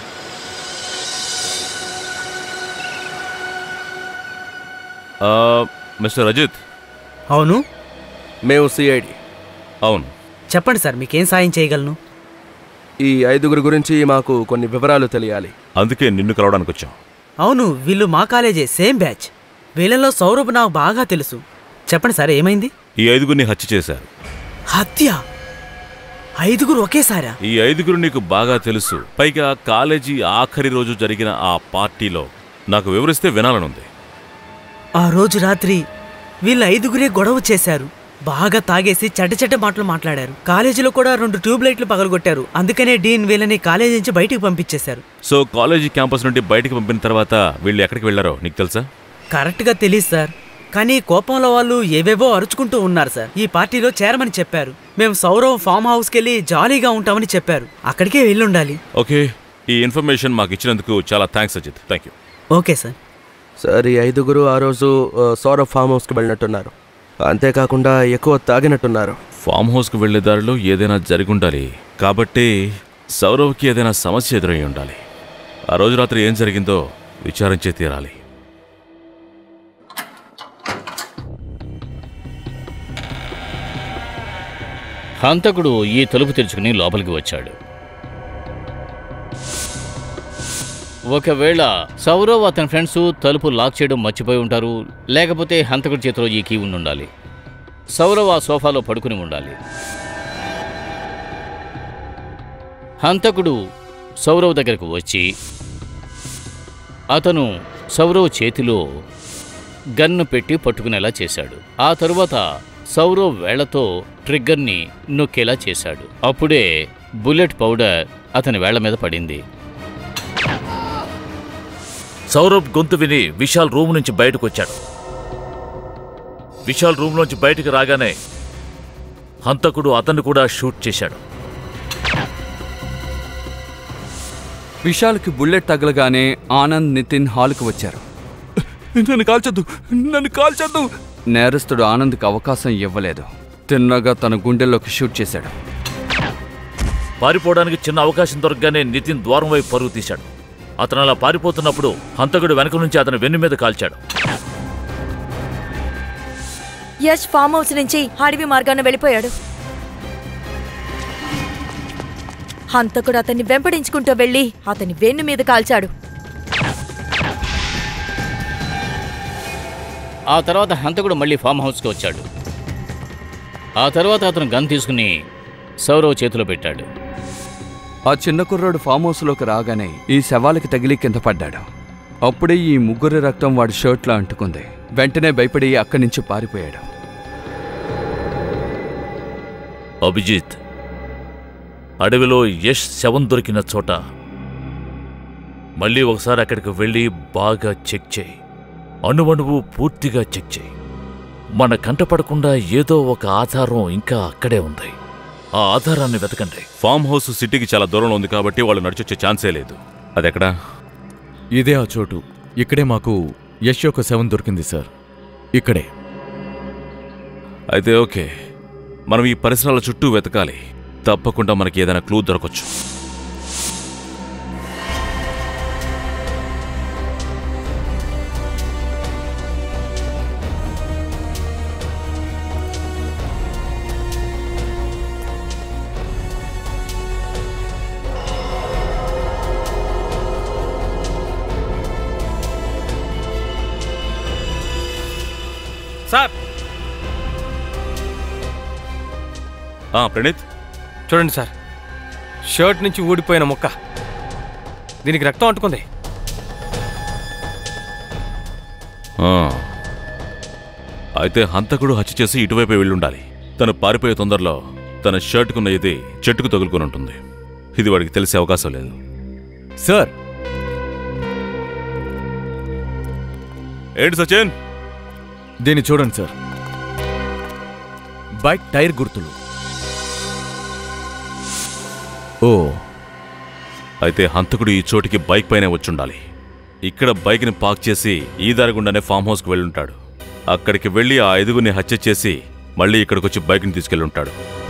ఆ, మిస్టర్ అజిత్ అవును మేము సిఐడి అవును చెప్పండి సార్ మీకేం సాయం చేయగలను ఈ ఐదుగురు గురించి మాకు కొన్ని వివరాలు తెలియాలి అందుకే నిన్ను కలవడానికి వచ్చాం అవును వీళ్ళు మా కాలేజే సేమ్ బ్యాచ్ వీళ్ళలో సౌరభ్ నాకు బాగా తెలుసు చెప్పండి సార్ ఏమైంది ఈ ఐదుగురిని హత్య చేశారు హత్య ఐదుగురు ఒకేసారా ఈ ఐదుగురు నీకు బాగా తెలుసు పైగా కాలేజీ ఆఖరి రోజు జరిగిన ఆ పార్టీలో నాకు వివరిస్తే వినాలనుంది ఆ రోజు రాత్రి వీళ్ళ ఐదుగురే గొడవ చేశారు బాగా తాగేసి చెడ్డ చెడ్డ మాటలు మాట్లాడారు కాలేజీలో కూడా రెండు ట్యూబ్ లైట్లు పగలగొట్టారు అందుకనే డీన్ వీళ్ళని కాలేజీ నుంచి బయటికి పంపించేశారు సో కాలేజీ క్యాంపస్ నుండి బయటికి పంపిన తర్వాత వీళ్ళు ఎక్కడికి వెళ్లారో నీకు తెలుసా కరెక్ట్గా తెలియదు సార్ కానీ కోపంలో వాళ్ళు ఏవేవో అరుచుకుంటూ ఉన్నారు సార్ ఈ పార్టీలో చేరమని చెప్పారు మేము సౌరవ్ ఫామ్ హౌస్కి వెళ్ళి జాలీగా ఉంటామని చెప్పారు అక్కడికే వెళ్ళుండాలి ఓకే ఈ ఇన్ఫర్మేషన్ మాకు ఇచ్చినందుకు చాలా thanks Ajith thank you okay sir sir ఈ ఐదుగురు ఆ రోజు ఆ, సౌరభ్ ఫామ్ హౌస్కి వెళ్ళినట్టున్నారు అంతేకాకుండా ఎక్కువ తాగినట్టున్నారు ఫామ్ హౌస్కి వెళ్లే దారిలో ఏదైనా జరిగి ఉండాలి కాబట్టి సౌరవ్కి ఏదైనా సమస్య ఎదురై ఉండాలి ఆ రోజు రాత్రి ఏం జరిగిందో విచారించే తీరాలి హంతకుడు ఈ తలుపు తెరుచుకుని లోపలికి వచ్చాడు ఒకవేళ సౌరవ్ అతని ఫ్రెండ్స్ తలుపు లాక్ చేయడం మర్చిపోయి ఉంటారు లేకపోతే హంతకుడి చేతిలో ఈ కీ ఉండి ఉండాలి సౌరవ్ ఆ సోఫాలో పడుకుని ఉండాలి హంతకుడు సౌరవ్ దగ్గరకు వచ్చి అతను సౌరవ్ చేతిలో గన్ను పెట్టి పట్టుకునేలా చేశాడు ఆ తరువాత సౌరవ్ వేళ్లతో ట్రిగ్గర్ని నొక్కేలా చేశాడు అప్పుడే బుల్లెట్ పౌడర్ అతని వేళ్ల మీద పడింది సౌరభ్ గొంతు విని విశాల్ రూమ్ నుంచి బయటకు వచ్చాడు విశాల్ రూమ్లోంచి బయటకు రాగానే హంతకుడు అతన్ని కూడా షూట్ చేశాడు విశాల్కి బుల్లెట్ తగలగానే ఆనంద్ నితిన్ హాల్కి వచ్చారు నన్ను కాల్చొద్దు నన్ను కాల్చొద్దు నేరస్తుడు ఆనంద్కి అవకాశం ఇవ్వలేదు తిన్నగా తన గుండెల్లోకి షూట్ చేశాడు పారిపోవడానికి చిన్న అవకాశం దొరకగానే నితిన్ ద్వారం వైపు పరుగు తీశాడు అతను అలా పారిపోతున్నప్పుడు హంతకుడు వెనక నుంచి అతని వెన్ను మీద కాల్చాడు యష్ ఫామ్ హౌస్ నుంచి అడవి మార్గాన వెళ్ళిపోయాడు హంతకుడు అతన్ని వెంపడించుకుంటూ వెళ్ళి అతని వెన్ను మీద కాల్చాడు ఆ తర్వాత హంతకుడు మళ్ళీ ఫామ్ హౌస్కి వచ్చాడు ఆ తర్వాత అతను గన్ తీసుకుని సౌరవ్ చేతిలో పెట్టాడు ఆ చిన్న కుర్రాడు ఫామ్ హౌస్లోకి రాగానే ఈ శవాలకి తగిలి కింద పడ్డాడు అప్పుడే ఈ ముగ్గురి రక్తం వాడి షర్ట్లో అంటుకుంది వెంటనే భయపడి అక్కడి నుంచి పారిపోయాడు అభిజిత్ అడవిలో యష్ శవం దొరికిన చోట మళ్ళీ ఒకసారి అక్కడికి వెళ్ళి బాగా చెక్ చేయి అణువణువు పూర్తిగా చెక్ చేయి మన కంటపడకుండా ఏదో ఒక ఆధారం ఇంకా అక్కడే ఉంది ఆ ఆధారాన్ని వెతకండి ఫామ్ హౌస్ సిటీకి చాలా దూరంలో ఉంది కాబట్టి వాళ్ళు నడిచొచ్చే ఛాన్సే లేదు అదెక్కడా ఇదే ఆ చోటు ఇక్కడే మాకు యశ్ యొక్క శవం దొరికింది సార్ ఇక్కడే అయితే ఓకే మనం ఈ పరిసరాల చుట్టూ వెతకాలి తప్పకుండా మనకి ఏదైనా క్లూ దొరకొచ్చు సార్ ఆ, ప్రణీత్ చూడండి సార్ షర్ట్ నుంచి ఊడిపోయిన ముక్క దీనికి రక్తం అంటుకుంది ఆ. అయితే హంతకుడు హత్య చేసి ఇటువైపే వెళ్ళుండాలి తను పారిపోయే తొందరలో తన షర్టుకున్న ఇది చెట్టుకు తగులుకొని ఉంటుంది ఇది వాడికి తెలిసే అవకాశం లేదు సార్ ఏంటి సచిన్ దీన్ని చూడండి సార్ బైక్ టైర్ గుర్తులు ఓ అయితే హంతకుడు ఈ చోటికి బైక్ పైనే వచ్చుండాలి ఇక్కడ బైక్ని పార్క్ చేసి ఈ దారి గుండానే ఫామ్ హౌస్కి వెళ్ళుంటాడు అక్కడికి వెళ్ళి ఆ ఐదుగురిని హత్య చేసి మళ్ళీ ఇక్కడికి వచ్చి బైక్ని తీసుకెళ్ళుంటాడు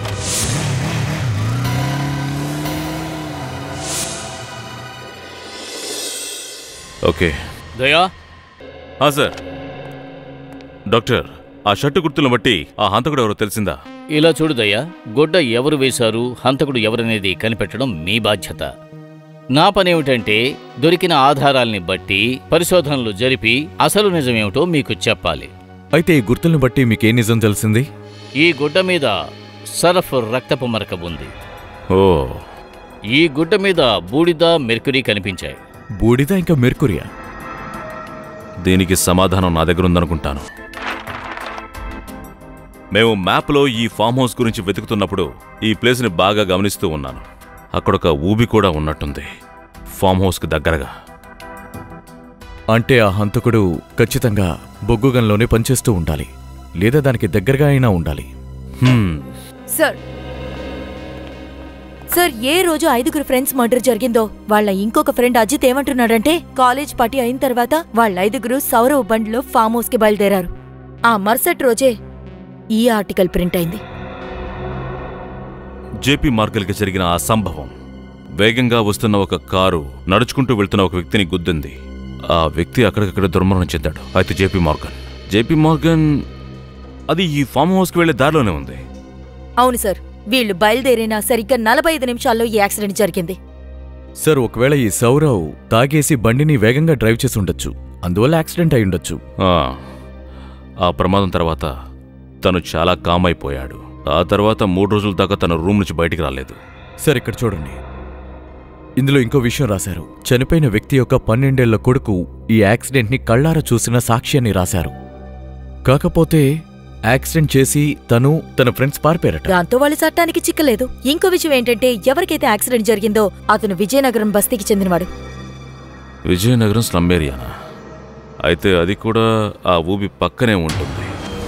ఓకే దయా ఆ సార్ డాక్టర్ ఆ షర్టు గుర్తులను బట్టి ఆ హంతకుడు ఎవరో తెలిసిందా ఇలా చూడు దయ్యా గొడ్డ ఎవరు వేశారు హంతకుడు ఎవరనేది కనిపెట్టడం మీ బాధ్యత నా పనేమిటంటే దొరికిన ఆధారాల్ని బట్టి పరిశోధనలు జరిపి అసలు నిజమేమిటో మీకు చెప్పాలి అయితే ఈ గుర్తుల్ని బట్టి మీకేం నిజం తెలిసింది ఈ గుడ్డ మీద సరఫ్ రక్తపు మరక ఉంది ఓ ఈ గుడ్డ మీద బూడిద మెర్కురీ కనిపించాయి బూడిద ఇంకా మెర్కురియా దీనికి సమాధానం నా దగ్గర ఉందనుకుంటాను మేము మ్యాప్లో ఈ ఫామ్ హౌస్ గురించి వెతుకుతున్నప్పుడు ఈ ప్లేస్ని బాగా గమనిస్తూ ఉన్నాను అక్కడ ఒక ఊబి కూడా ఉన్నట్టుంది ఫామ్ హౌస్కి దగ్గరగా అంటే ఆ హంతకుడు ఖచ్చితంగా బొగ్గుగంలోనే పనిచేస్తూ ఉండాలి లేదా దానికి దగ్గరగా అయినా ఉండాలి సార్ సార్ ఏ రోజు ఐదుగురు ఫ్రెండ్స్ మర్డర్ జరిగిందో వాళ్ళ ఇంకొక ఫ్రెండ్ అజిత్ ఏమంటున్నాడంటే కాలేజ్ పార్టీ అయిన తర్వాత వాళ్ళ ఐదుగురు సౌరవ్ బండిలో ఫామ్ హౌస్ కి బయలుదేరారు ఆ మరుసటి రోజే ఈ ఆర్టికల్ ప్రింట్ అయింది జేపీ మార్కెల్కి జరిగిన ఆ సంభవం వేగంగా వస్తున్న ఒక కారు నడుచుకుంటూ వెళ్తున్న ఒక వ్యక్తిని గుద్దింది ఆ వ్యక్తి అక్కడికక్కడ దుర్మరణం చెందాడు అయితే జేపీ మార్గన్ జేపీ మార్గన్ అది ఈ ఫామ్ హౌస్కి వెళ్లే దారిలోనే ఉంది అవును సార్ వీళ్ళు బయలుదేరిన సరిగ్గా నలభై ఐదు నిమిషాల్లో ఈ యాక్సిడెంట్ జరిగింది సార్ ఒకవేళ ఈ సౌరవ్ తాగేసి బండిని వేగంగా డ్రైవ్ చేసి ఉండొచ్చు అందువల్ల యాక్సిడెంట్ అయి ఉండొచ్చు ఆ, ఆ ప్రమాదం తర్వాత తను చాలా కామ్ అయిపోయాడు ఆ తర్వాత మూడు రోజుల దాకా తన రూమ్ నుంచి బయటికి రాలేదు సార్ ఇక్కడ చూడండి ఇందులో ఇంకో విషయం రాశారు చనిపోయిన వ్యక్తి యొక్క పన్నెండేళ్ల కొడుకు ఈ యాక్సిడెంట్ని కళ్ళారా చూసిన సాక్షి అని రాశారు కాకపోతే యాక్సిడెంట్ చేసి తను తన ఫ్రెండ్స్ పారిపోయారట దాంతో వాళ్ళు చట్టానికి చిక్కలేదు ఇంకో విషయం ఏంటంటే ఎవరికైతే యాక్సిడెంట్ జరిగిందో అతను విజయనగరం బస్తీకి చెందినవాడు విజయనగరం స్లమ్ ఏరియానా అయితే అది కూడా ఆ ఊబి పక్కనే ఉంటుంది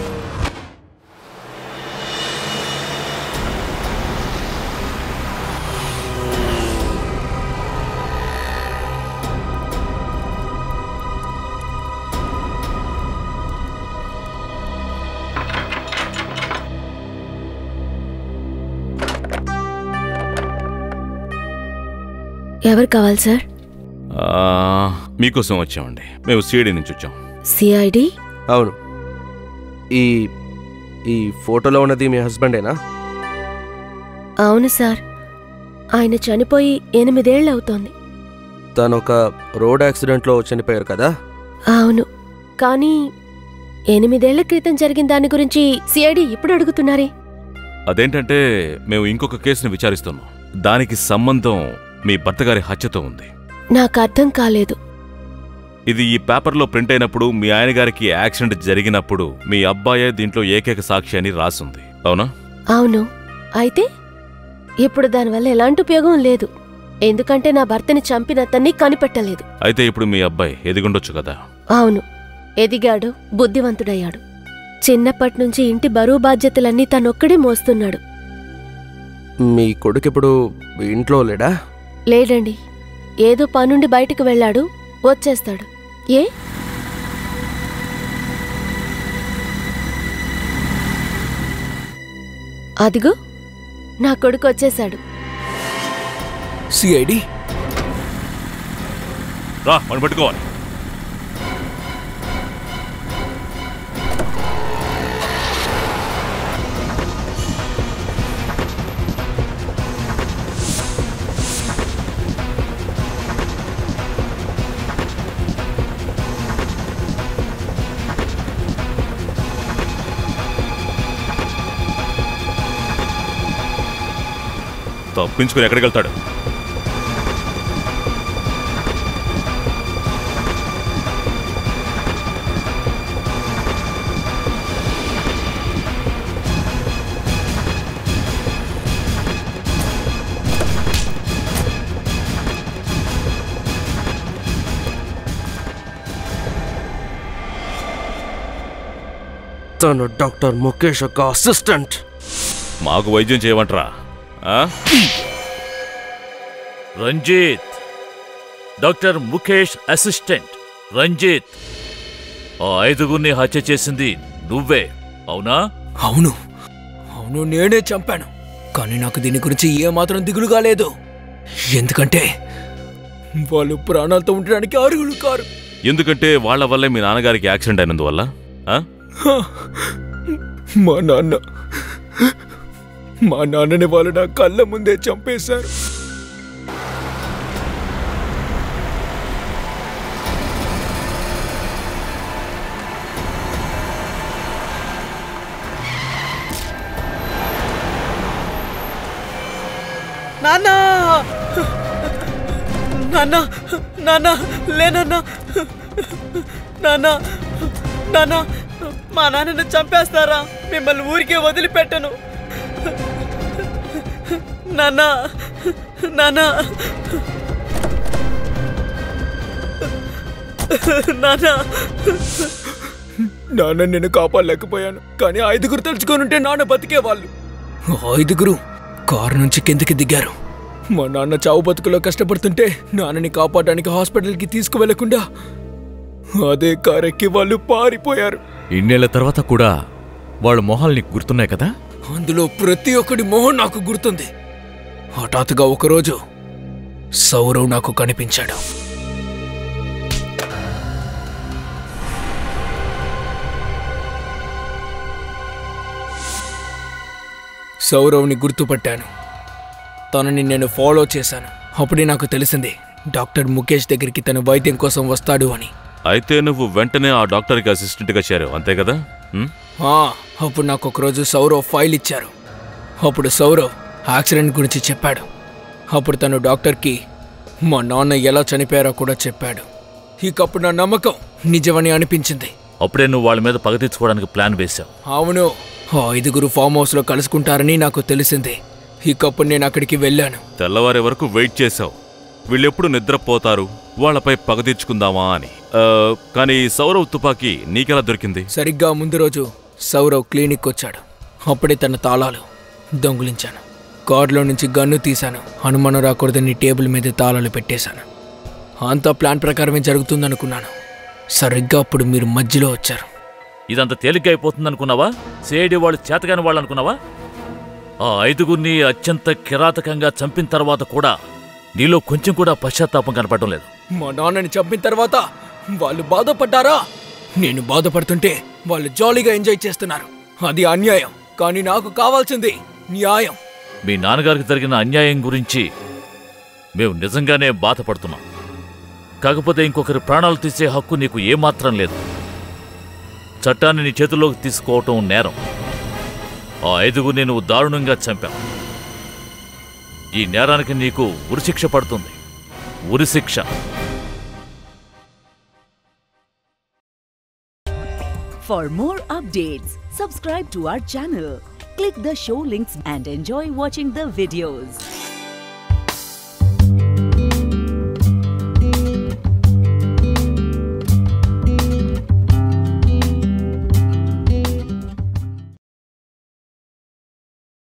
ఎవరు కావాలి సార్ ఆ, మీకోసం వచ్చామండి మేము సిఐడి నుంచి వచ్చాం సిఐడి అవును ఈ ఈ ఫోటోలో ఉన్నది మీ హస్బెండేనా అవును సార్ ఆయన చనిపోయి ఎనిమిదేళ్ళు అవుతోంది తను ఒక రోడ్ యాక్సిడెంట్లో చనిపోయారు కదా అవును కానీ ఎనిమిదేళ్ల క్రితం జరిగిన దాని గురించి సిఐడి ఇప్పుడు అడుగుతున్నారే అదేంటంటే మేము ఇంకొక కేసుని విచారిస్తున్నాం దానికి సంబంధం మీ భర్తగారి హత్యతో ఉంది నాకు అర్థం కాలేదు ఇది ఈ పేపర్లో ప్రింట్ అయినప్పుడు మీ ఆయన గారికి యాక్సిడెంట్ జరిగినప్పుడు మీ అబ్బాయే దీంట్లో ఏకైక సాక్షి అని రాసుంది అవునా అవును అయితే ఇప్పుడు దానివల్ల ఎలాంటి ఉపయోగం లేదు ఎందుకంటే నా భర్తని చంపిన అతన్ని కనిపెట్టలేదు అయితే ఇప్పుడు మీ అబ్బాయి ఎదిగుండొచ్చు కదా అవును ఎదిగాడు బుద్ధివంతుడయ్యాడు చిన్నప్పటి నుంచి ఇంటి బరువు బాధ్యతలన్నీ తనొక్కడే మోస్తున్నాడు మీ కొడుకు ఇప్పుడు ఇంట్లో లేడా లేడండి ఏదో పనుండి బయటికి వెళ్ళాడు వచ్చేస్తాడు ఏ అదిగో నా కొడుకు వచ్చేశాడు సిఐడి రా మనం పట్టుకోవాలి తప్పించుకుని ఎక్కడికి వెళ్తాడు తను డాక్టర్ ముఖేష్ యొక్క అసిస్టెంట్ మాకు వైద్యం చేయమంటరా ఆ? రంజిత్ డాక్టర్ ముఖేష్ అసిస్టెంట్ రంజిత్ ఆ ఐదుగురిని హత్య చేసింది నువ్వే అవునా అవును అవును నేనే చంపాను కానీ నాకు దీని గురించి ఏమాత్రం దిగులుగా లేదు ఎందుకంటే వాళ్ళు ప్రాణాలతో ఉండడానికి అర్హులు కారు ఎందుకంటే వాళ్ళ వల్లే మీ నాన్నగారికి యాక్సిడెంట్ అయినందువల్ల ఆ? హ! మా నాన్న మా నాన్నని వాళ్ళు నా కళ్ళ ముందే చంపేశారు నాన్న నాన్న నాన్న లేనన్న నాన్న నాన్న మా నాన్నను చంపేస్తారా మిమ్మల్ని ఊరికే వదిలిపెట్టను నాన్న నాన్న నాన్న నాన్న నేను కాపాడలేకపోయాను కానీ ఐదుగురు తలుచుకొని ఉంటే నాన్న బతికేవాళ్ళు ఐదుగురు కారు నుంచి కిందకి దిగారు మా నాన్న చావు బతుకులో కష్టపడుతుంటే నాన్నని కాపాడడానికి హాస్పిటల్కి తీసుకువెళ్లకుండా అదే కారెక్కి వాళ్ళు పారిపోయారు ఇన్నేళ్ల తర్వాత కూడా వాళ్ళ మొహాలు నీకు గుర్తున్నాయి కదా అందులో ప్రతి ఒక్కడి మొహం నాకు గుర్తుంది హఠాత్తుగా ఒకరోజు సౌరవ్ నాకు కనిపించాడు సౌరవ్ని గుర్తుపట్టాను తనని నేను ఫాలో చేశాను అప్పుడే నాకు తెలిసింది డాక్టర్ ముఖేష్ దగ్గరికి తన వైద్యం కోసం వస్తాడు అని అయితే నువ్వు వెంటనే ఆ డాక్టర్కి అసిస్టెంట్గా చేరావు అంతే కదా ఉమ్? ఆ, అప్పుడు నాకు ఒకరోజు సౌరవ్ ఫైల్ ఇచ్చారు అప్పుడు సౌరవ్ యాక్సిడెంట్ గురించి చెప్పాడు అప్పుడు తను డాక్టర్కి మా నాన్న ఎలా చనిపోయారో కూడా చెప్పాడు ఇక అప్పుడు నా నమ్మకం నిజమని అనిపించింది అప్పుడే నువ్వు వాళ్ళ మీద పగ తీర్చుకోవడానికి ప్లాన్ వేశావు అవును ఆ ఐదుగురు ఫామ్ హౌస్లో కలుసుకుంటారని నాకు తెలిసింది ఇకప్పుడు నేను అక్కడికి వెళ్ళాను తెల్లవారే వరకు వెయిట్ చేశావు వీళ్ళెప్పుడు నిద్రపోతారు వాళ్ళపై పగ తీర్చుకుందామా అని ఆ, కానీ సౌరవ్ తుపాకీ నీకెలా దొరికింది సరిగ్గా ముందు రోజు సౌరవ్ క్లినిక్ వచ్చాడు అప్పుడే తన తాళాలు దొంగిలించాను కారులో నుంచి గన్ను తీశాను అనుమానం రాకూడదని టేబుల్ మీద తాళాలు పెట్టేశాను అంతా ప్లాన్ ప్రకారమే జరుగుతుందనుకున్నాను సరిగ్గా అప్పుడు మీరు మధ్యలో వచ్చారు ఇదంత తేలిగ్గా అయిపోతుంది అనుకున్నావా సేడి వాళ్ళు చేతగాని వాళ్ళు అనుకున్నావా ఆ ఐదుగురిని అత్యంత కిరాతకంగా చంపిన తర్వాత కూడా నీలో కొంచెం కూడా పశ్చాత్తాపం కనపడటం లేదు మా నాన్నని చంపిన తర్వాత వాళ్ళు బాధపడ్డారా నేను బాధపడుతుంటే వాళ్ళు జాలీగా ఎంజాయ్ చేస్తున్నారు అది అన్యాయం కానీ నాకు కావాల్సింది న్యాయం మీ నాన్నగారికి జరిగిన అన్యాయం గురించి మేము నిజంగానే బాధపడుతున్నాం కాకపోతే ఇంకొకరి ప్రాణాలు తీసే హక్కు నీకు ఏమాత్రం లేదు చట్టాన్ని నీ చేతుల్లోకి తీసుకోవటం నేరం ఆ ఐదుగురిని నువ్వు దారుణంగా చంపావు ఈ నేరానికి నీకు ఉరిశిక్ష పడుతుంది ఉరిశిక్ష For more updates, subscribe to our channel, click the show links and enjoy watching the videos.